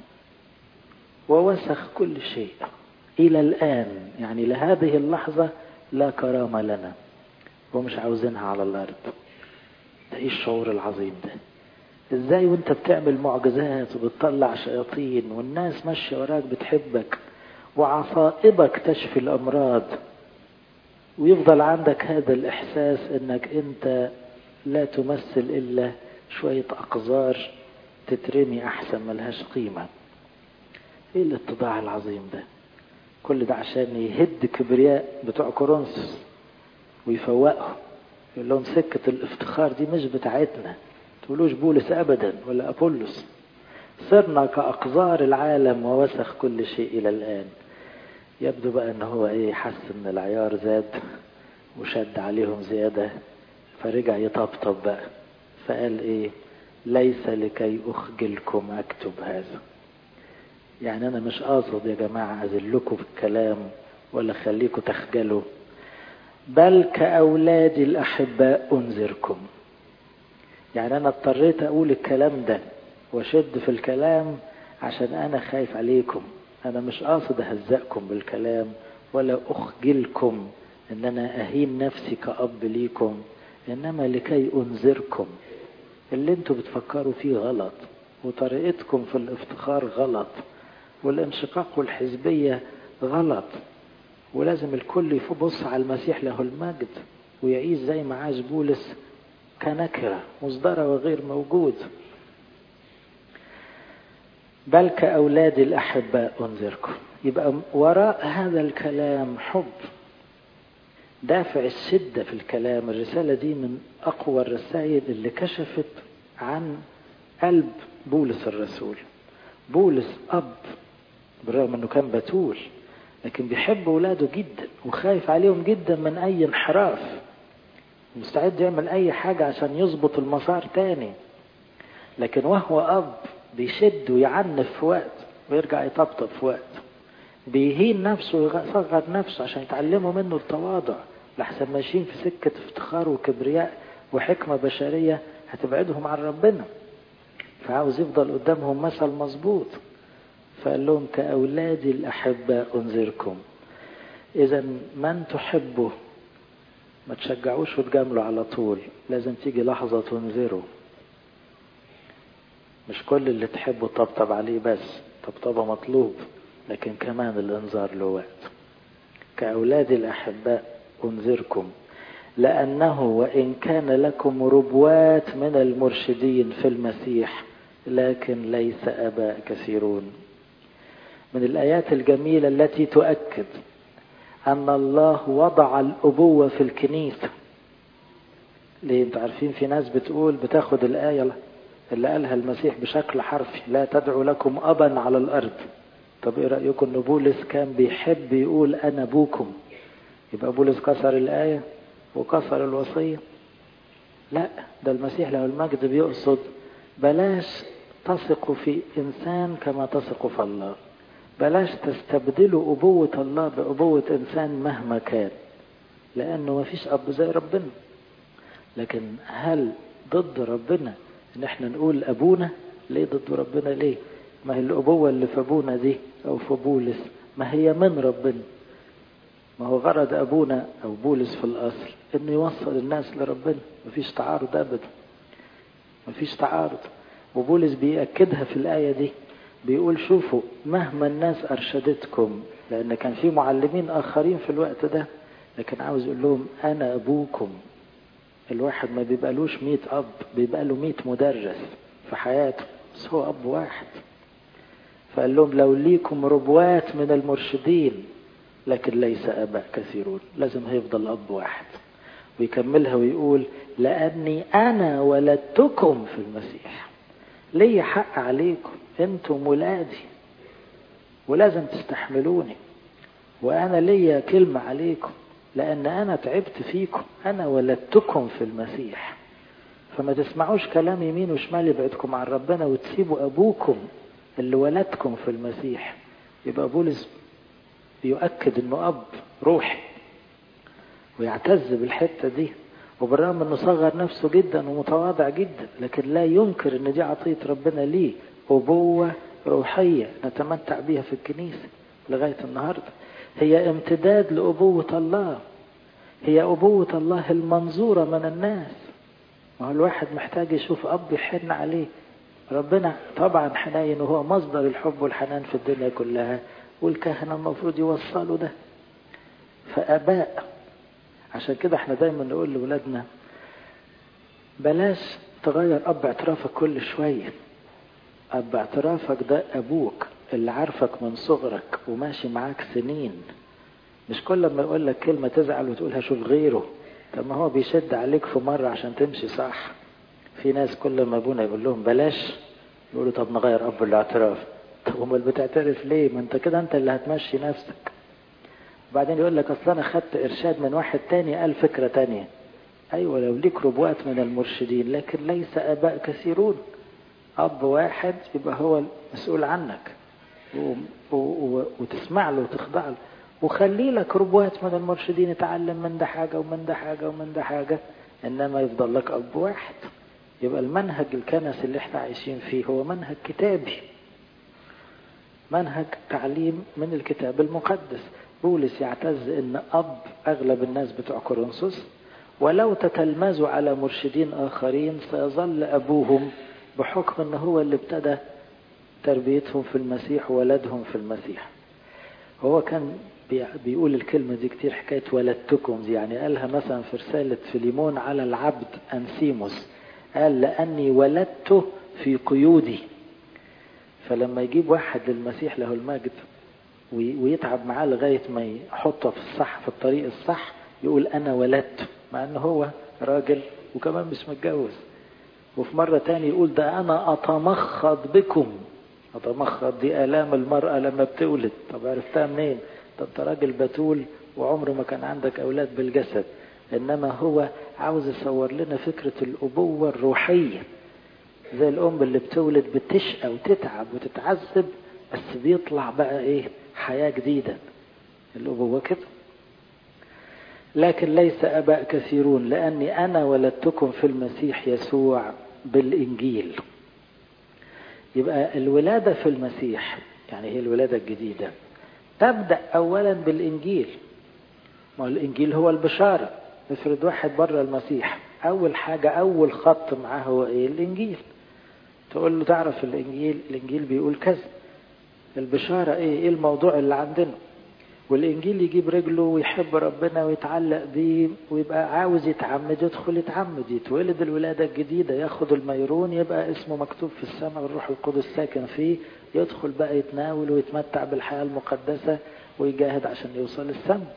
Speaker 1: ووسخ كل شيء إلى الآن يعني لهذه اللحظة لا كرامة لنا ومش عاوزينها على الأرض ده إيه الشعور العظيم ده إزاي وانت بتعمل معجزات وبتطلع شياطين والناس ماشية وراك بتحبك وعصائبك تشفي الأمراض ويفضل عندك هذا الإحساس إنك أنت لا تمثل إلا شوية أقذار تترمي أحسن ملهاش قيمة إيه الاتضاع العظيم ده كل ده عشان يهد كبرياء بتوع كورنثوس ويفوقهم يقول لهم سكة الافتخار دي مش بتاعتنا تقولوش بولس أبدا ولا أبولس صرنا كأقذار العالم ووسخ كل شيء إلى الآن يبدو بقى ان هو ايه حس ان العيار زاد وشد عليهم زيادة فرجع يطبطب بقى فقال ايه ليس لكي اخجلكم اكتب هذا يعني انا مش قاصد يا جماعة اذلكم بالكلام ولا خليكم تخجلوا بل كأولادي الأحباء أنذركم يعني أنا اضطريت أقول الكلام ده وشد في الكلام عشان أنا خايف عليكم أنا مش قاصد أهزأكم بالكلام ولا أخجلكم إن أنا أهين نفسي كأب ليكم إنما لكي أنذركم اللي انتوا بتفكروا فيه غلط وطريقتكم في الافتخار غلط والانشقاق والحزبية غلط ولازم الكل يبص على المسيح له المجد ويعيش زي ما عاش بولس كنكرة مصدرة وغير موجود بل كأولاد الأحباء أنذركم يبقى وراء هذا الكلام حب دافع الشدة في الكلام الرسالة دي من أقوى الرسائل اللي كشفت عن قلب بولس الرسول بولس أب بالرغم أنه كان بتول لكن بيحب ولاده جدا وخايف عليهم جدا من أي انحراف مستعد يعمل أي حاجة عشان يظبط المسار تاني لكن وهو أب بيشد ويعنف في وقت ويرجع يطبطب في وقت بيهين نفسه ويصغر نفسه عشان يتعلموا منه التواضع لحسن ماشيين في سكة افتخار وكبرياء وحكمة بشرية هتبعدهم عن ربنا فعاوز يفضل قدامهم مثل مظبوط فقال لهم كأولادي الأحباء أنذركم إذا من تحبه ما تشجعوش وتجاملوا على طول لازم تيجي لحظة تنذره مش كل اللي تحبه طبطب عليه بس طبطبة مطلوب لكن كمان الانذار له وقت كأولاد الأحباء أنذركم لأنه وإن كان لكم ربوات من المرشدين في المسيح لكن ليس أباء كثيرون من الآيات الجميلة التي تؤكد أن الله وضع الأبوة في الكنيسة ليه انتوا عارفين في ناس بتقول بتاخد الآية اللي قالها المسيح بشكل حرفي لا تدعو لكم أبا على الأرض طب ايه رأيكم ان بولس كان بيحب يقول أنا أبوكم يبقى بولس كسر الآية وكسر الوصية لا ده المسيح له المجد بيقصد بلاش تثقوا في إنسان كما تثقوا في الله بلاش تستبدلوا أبوة الله بأبوة إنسان مهما كان لأنه ما فيش أب زي ربنا لكن هل ضد ربنا إن احنا نقول أبونا ليه ضد ربنا ليه ما هي الأبوة اللي في أبونا دي أو في بولس ما هي من ربنا ما هو غرض أبونا أو بولس في الأصل إنه يوصل الناس لربنا مفيش تعارض أبدا مفيش تعارض وبولس بيأكدها في الآية دي بيقول شوفوا مهما الناس أرشدتكم لأن كان في معلمين آخرين في الوقت ده لكن عاوز يقول لهم أنا أبوكم الواحد ما بيبقالوش ميت أب بيبقى له ميت مدرس في حياته بس هو أب واحد فقال لهم لو ليكم ربوات من المرشدين لكن ليس أباء كثيرون لازم هيفضل أب واحد ويكملها ويقول لأني أنا ولدتكم في المسيح لي حق عليكم انتم ولادي ولازم تستحملوني وانا ليا كلمة عليكم لان انا تعبت فيكم انا ولدتكم في المسيح فما تسمعوش كلام يمين وشمال يبعدكم عن ربنا وتسيبوا ابوكم اللي ولدكم في المسيح يبقى بولس بيؤكد انه اب روحي ويعتز بالحتة دي وبالرغم انه صغر نفسه جدا ومتواضع جدا لكن لا ينكر ان دي عطية ربنا ليه أبوة روحية نتمتع بها في الكنيسة لغاية النهاردة هي امتداد لأبوة الله هي أبوة الله المنظورة من الناس ما هو الواحد محتاج يشوف أب يحن عليه ربنا طبعا حنين وهو مصدر الحب والحنان في الدنيا كلها والكهنة المفروض يوصلوا ده فأباء عشان كده احنا دايما نقول لأولادنا بلاش تغير أب اعترافك كل شوية أب اعترافك ده أبوك اللي عارفك من صغرك وماشي معاك سنين مش كل ما يقول لك كلمة تزعل وتقولها شوف غيره طب ما هو بيشد عليك في مرة عشان تمشي صح في ناس كل ما ابونا يقول لهم بلاش يقولوا طب نغير أب الاعتراف طب امال بتعترف ليه ما انت كده انت اللي هتمشي نفسك وبعدين يقول لك اصل انا خدت ارشاد من واحد تاني قال فكرة تانية ايوه لو ليك ربوات من المرشدين لكن ليس اباء كثيرون اب واحد يبقى هو المسؤول عنك و... و... و... وتسمع له وتخضع له وخلي لك ربوات من المرشدين اتعلم من ده حاجة ومن ده حاجة ومن ده حاجة انما يفضل لك اب واحد يبقى المنهج الكنسي اللي احنا عايشين فيه هو منهج كتابي منهج تعليم من الكتاب المقدس بولس يعتز ان اب اغلب الناس بتوع كورنثوس ولو تتلمذوا على مرشدين اخرين سيظل ابوهم بحكم ان هو اللي ابتدى تربيتهم في المسيح وولدهم في المسيح هو كان بيقول الكلمة دي كتير حكاية ولدتكم دي يعني قالها مثلا في رسالة فيليمون على العبد أنسيموس قال لأني ولدته في قيودي فلما يجيب واحد للمسيح له المجد ويتعب معاه لغاية ما يحطه في الصح في الطريق الصح يقول أنا ولدته مع أنه هو راجل وكمان مش متجوز وفي مرة تاني يقول ده أنا أتمخض بكم أتمخض دي آلام المرأة لما بتولد طب عرفتها منين ده أنت راجل بتول وعمره ما كان عندك أولاد بالجسد إنما هو عاوز يصور لنا فكرة الأبوة الروحية زي الأم اللي بتولد بتشقى وتتعب وتتعذب بس بيطلع بقى إيه حياة جديدة الأبوة كده لكن ليس أباء كثيرون لأني أنا ولدتكم في المسيح يسوع بالإنجيل يبقى الولادة في المسيح يعني هي الولادة الجديدة تبدأ أولا بالإنجيل ما الإنجيل هو البشارة افرض واحد بره المسيح أول حاجة أول خط معاه هو إيه الإنجيل تقول له تعرف الإنجيل الإنجيل بيقول كذا البشارة إيه إيه الموضوع اللي عندنا والإنجيل يجيب رجله ويحب ربنا ويتعلق بيه ويبقى عاوز يتعمد يدخل يتعمد يتولد الولادة الجديدة ياخد الميرون يبقى اسمه مكتوب في السماء والروح القدس ساكن فيه يدخل بقى يتناول ويتمتع بالحياة المقدسة ويجاهد عشان يوصل السماء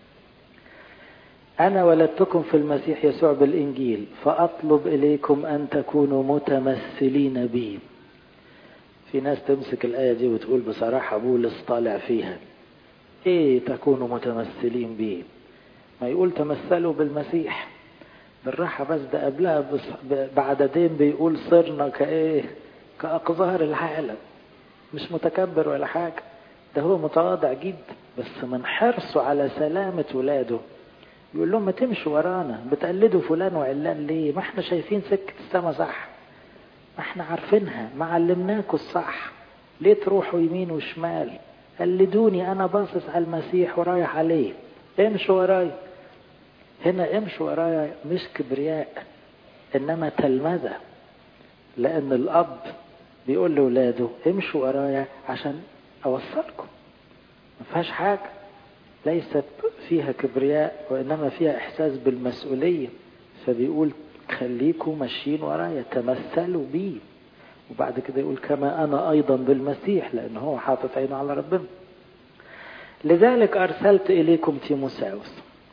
Speaker 1: أنا ولدتكم في المسيح يسوع بالإنجيل فأطلب إليكم أن تكونوا متمثلين بي في ناس تمسك الآية دي وتقول بصراحة بولس طالع فيها إيه تكونوا متمثلين بي ما يقول تمثلوا بالمسيح بالراحة بس ده قبلها بعددين بيقول صرنا كإيه كأقذار العالم مش متكبر ولا حاجة ده هو متواضع جدا بس من حرصه على سلامة ولاده يقول لهم ما تمشوا ورانا بتقلدوا فلان وعلان ليه ما احنا شايفين سكة السما صح ما احنا عارفينها ما علمناكوا الصح ليه تروحوا يمين وشمال قلدوني انا باصص على المسيح ورايح عليه امشوا ورايا هنا امشوا ورايا مش كبرياء انما تلمذة لان الاب بيقول لاولاده امشوا ورايا عشان اوصلكم ما فيهاش حاجه ليست فيها كبرياء وإنما فيها إحساس بالمسؤولية فبيقول خليكم ماشيين ورايا تمثلوا بي وبعد كده يقول كما أنا أيضا بالمسيح لأنه هو حاطط عينه على ربنا لذلك أرسلت إليكم تيموساوس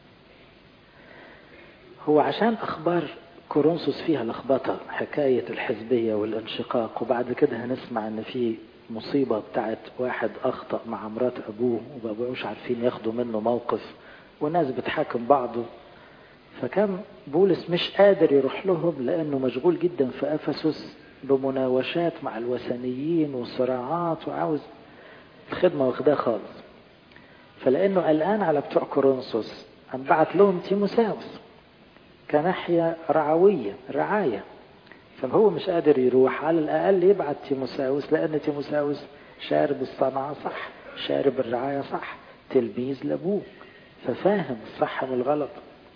Speaker 1: هو عشان أخبار كورنثوس فيها لخبطة حكاية الحزبية والانشقاق وبعد كده هنسمع ان في مصيبة بتاعت واحد أخطأ مع مرات أبوه ومبقوش عارفين ياخدوا منه موقف وناس بتحاكم بعضه فكان بولس مش قادر يروح لهم لأنه مشغول جدا في أفسس بمناوشات مع الوثنيين وصراعات وعاوز الخدمة واخداه خالص فلأنه قلقان على بتوع كورنثوس قام بعت لهم تيموساوس كناحية رعوية رعاية فهو مش قادر يروح على الأقل يبعت تيموساوس لأن تيموساوس شارب الصنعة صح شارب الرعاية صح تلميذ لأبوه ففاهم الصح من الغلط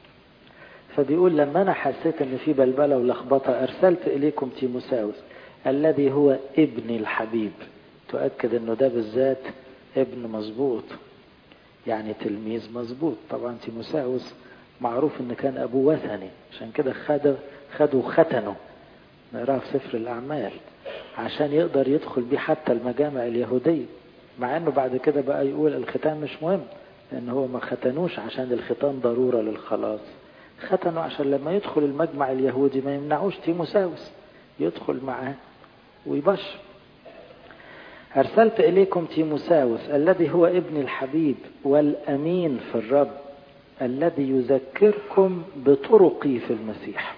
Speaker 1: فبيقول لما أنا حسيت إن في بلبلة ولخبطة أرسلت إليكم تيموساوس الذي هو ابني الحبيب تؤكد إنه ده بالذات ابن مظبوط يعني تلميذ مظبوط طبعا تيموساوس معروف إن كان أبوه وثني عشان كده خد خدوا ختنه نقراها في سفر الأعمال عشان يقدر يدخل بيه حتى المجامع اليهودية مع انه بعد كده بقى يقول الختان مش مهم لان هو ما ختنوش عشان الختان ضرورة للخلاص ختنوا عشان لما يدخل المجمع اليهودي ما يمنعوش تيموساوس يدخل معاه ويبشر أرسلت إليكم تيموساوس الذي هو ابن الحبيب والأمين في الرب الذي يذكركم بطرقي في المسيح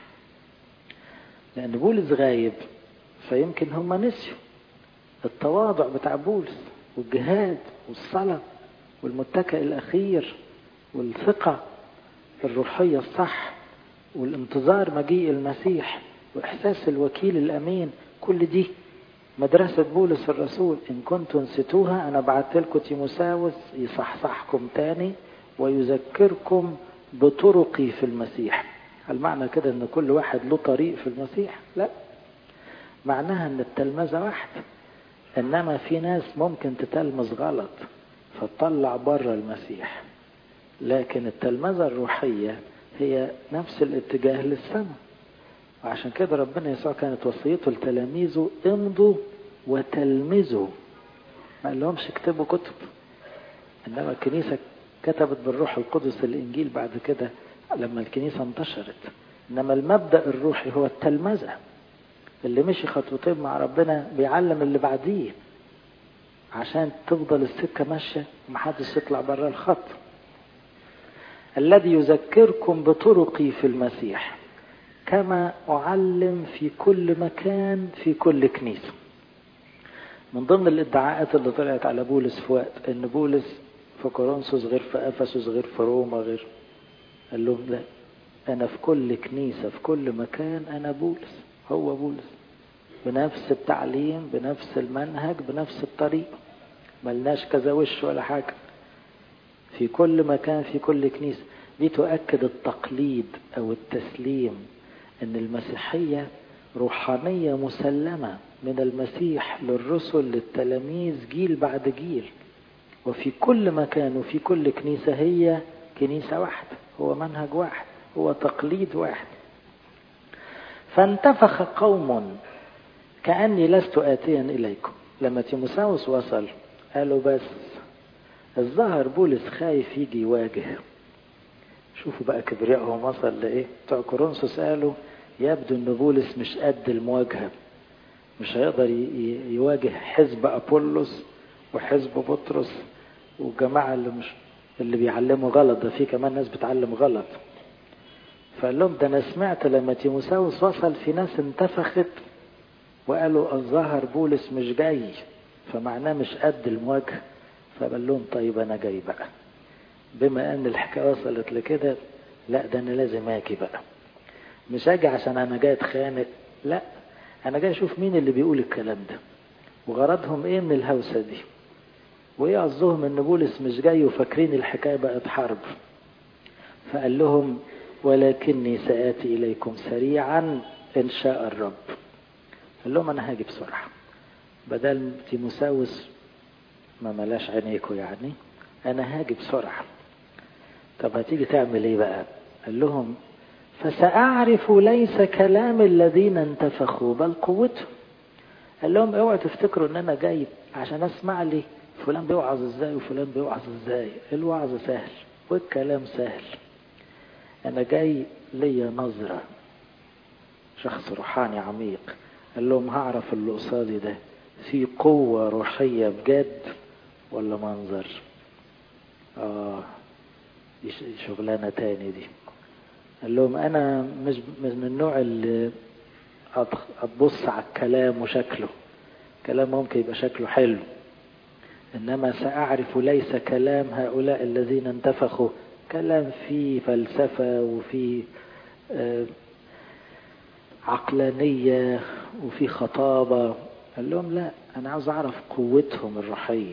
Speaker 1: لأن بولس غايب فيمكن هم نسيوا التواضع بتاع بولس والجهاد والصلاة والمتكئ الأخير والثقة الروحية الصح والانتظار مجيء المسيح وإحساس الوكيل الأمين كل دي مدرسة بولس الرسول إن كنتم نسيتوها أنا بعت لكم تيموساوس يصحصحكم تاني ويذكركم بطرقي في المسيح هل معنى كده ان كل واحد له طريق في المسيح لا معناها ان التلمذة واحدة انما في ناس ممكن تتلمذ غلط فتطلع بره المسيح لكن التلمذة الروحية هي نفس الاتجاه للسماء وعشان كده ربنا يسوع كانت وصيته لتلاميذه امضوا وتلمذوا ما قال لهمش اكتبوا كتب انما الكنيسة كتبت بالروح القدس الانجيل بعد كده لما الكنيسة انتشرت إنما المبدأ الروحي هو التلمذة اللي مشي خطوتين مع ربنا بيعلم اللي بعديه عشان تفضل السكة ماشية ومحدش يطلع بره الخط الذي يذكركم بطرقي في المسيح كما أعلم في كل مكان في كل كنيسة من ضمن الادعاءات اللي طلعت على بولس في وقت ان بولس في كورنثوس غير في افسس غير في روما غير قال لهم لا انا في كل كنيسه في كل مكان انا بولس هو بولس بنفس التعليم بنفس المنهج بنفس الطريقه ملناش كذا وش ولا حاجه في كل مكان في كل كنيسه دي تؤكد التقليد او التسليم ان المسيحيه روحانيه مسلمه من المسيح للرسل للتلاميذ جيل بعد جيل وفي كل مكان وفي كل كنيسة هي كنيسة واحدة هو منهج واحد هو تقليد واحد فانتفخ قوم كأني لست آتيا إليكم لما تيموساوس وصل قالوا بس الظاهر بولس خايف يجي يواجه شوفوا بقى كبريائهم وصل لإيه بتوع كورنثوس قالوا يبدو ان بولس مش قد المواجهه مش هيقدر يواجه حزب أبولس وحزب بطرس والجماعة اللي مش اللي بيعلموا غلط ده في كمان ناس بتعلم غلط فقال لهم ده أنا سمعت لما تيموساوس وصل في ناس انتفخت وقالوا الظاهر بولس مش جاي فمعناه مش قد المواجهة فقال لهم طيب أنا جاي بقى بما أن الحكاية وصلت لكده لا ده أنا لازم أجي بقى مش أجي عشان أنا جاي أتخانق لا انا جاي اشوف مين اللي بيقول الكلام ده وغرضهم ايه من الهوسة دي وايه قصدهم ان بولس مش جاي وفاكرين الحكاية بقت حرب فقال لهم ولكني سآتي إليكم سريعا إن شاء الرب قال لهم أنا هاجي بسرعة بدل تيموساوس ما ملاش عينيكوا يعني أنا هاجي بسرعة طب هتيجي تعمل إيه بقى قال لهم فسأعرف ليس كلام الذين انتفخوا بل قوتهم قال لهم اوعوا تفتكروا ان انا جاي عشان اسمع لي فلان بيوعظ ازاي وفلان بيوعظ ازاي الوعظ سهل والكلام سهل انا جاي ليا نظرة شخص روحاني عميق قال لهم هعرف اللي قصادي ده في قوة روحية بجد ولا منظر اه دي شغلانة تاني دي قال لهم انا مش من النوع اللي هتبص على الكلام وشكله كلام ممكن يبقى شكله حلو انما ساعرف ليس كلام هؤلاء الذين انتفخوا كلام فيه فلسفه وفيه عقلانيه وفيه خطابه قال لهم لا انا عاوز اعرف قوتهم الروحيه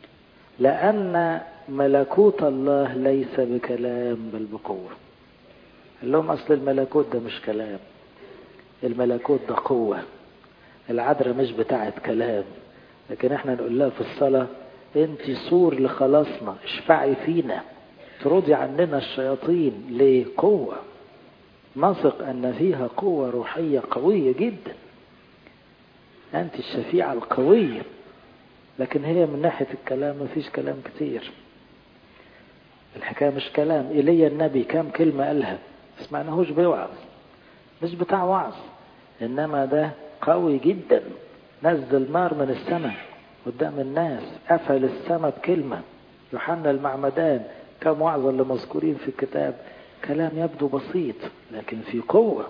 Speaker 1: لان ملكوت الله ليس بكلام بل بقوه قال لهم اصل الملكوت ده مش كلام الملكوت ده قوه العذراء مش بتاعت كلام لكن احنا نقول لها في الصلاه انت سور لخلاصنا اشفعي فينا ترضي عننا الشياطين ليه قوه نثق ان فيها قوه روحيه قويه جدا انت الشفيعه القويه لكن هي من ناحيه الكلام مفيش كلام كتير الحكايه مش كلام ايليا النبي كام كلمه قالها سمعناهوش بيوعظ مش بتاع وعظ انما ده قوي جدا نزل نار من السماء قدام الناس قفل السماء بكلمه يوحنا المعمدان كم وعظة اللي مذكورين في الكتاب كلام يبدو بسيط لكن في قوة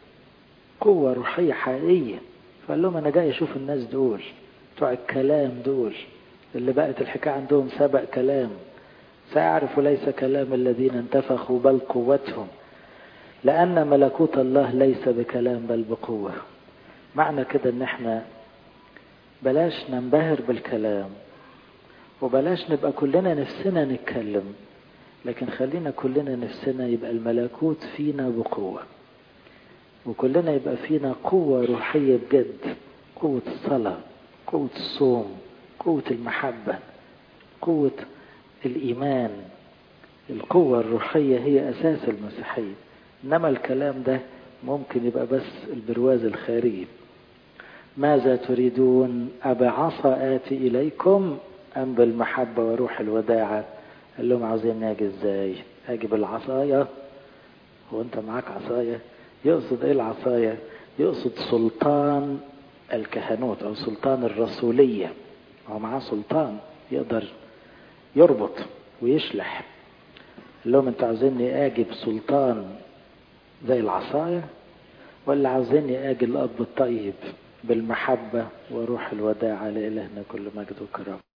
Speaker 1: قوة روحية حقيقية فقال لهم أنا جاي أشوف الناس دول بتوع الكلام دول اللي بقت الحكاية عندهم سبق كلام سأعرف ليس كلام الذين انتفخوا بل قوتهم لأن ملكوت الله ليس بكلام بل بقوة معنى كده ان احنا بلاش ننبهر بالكلام وبلاش نبقى كلنا نفسنا نتكلم لكن خلينا كلنا نفسنا يبقى الملكوت فينا بقوة وكلنا يبقى فينا قوة روحية بجد قوة الصلاة قوة الصوم قوة المحبة قوة الإيمان القوة الروحية هي أساس المسيحية إنما الكلام ده ممكن يبقى بس البرواز الخارجي ماذا تريدون أبعصا آتي إليكم أم بالمحبة وروح الوداعة قال لهم عاوزين أجي إزاي أجي بالعصاية هو أنت معاك عصاية يقصد إيه العصاية يقصد سلطان الكهنوت أو سلطان الرسولية هو معاه سلطان يقدر يربط ويشلح قال لهم أنتوا عاوزيني أجي بسلطان زي العصاية ولا عاوزيني اجي الاب الطيب بالمحبة وروح الوداع لإلهنا كل مجد وكرامة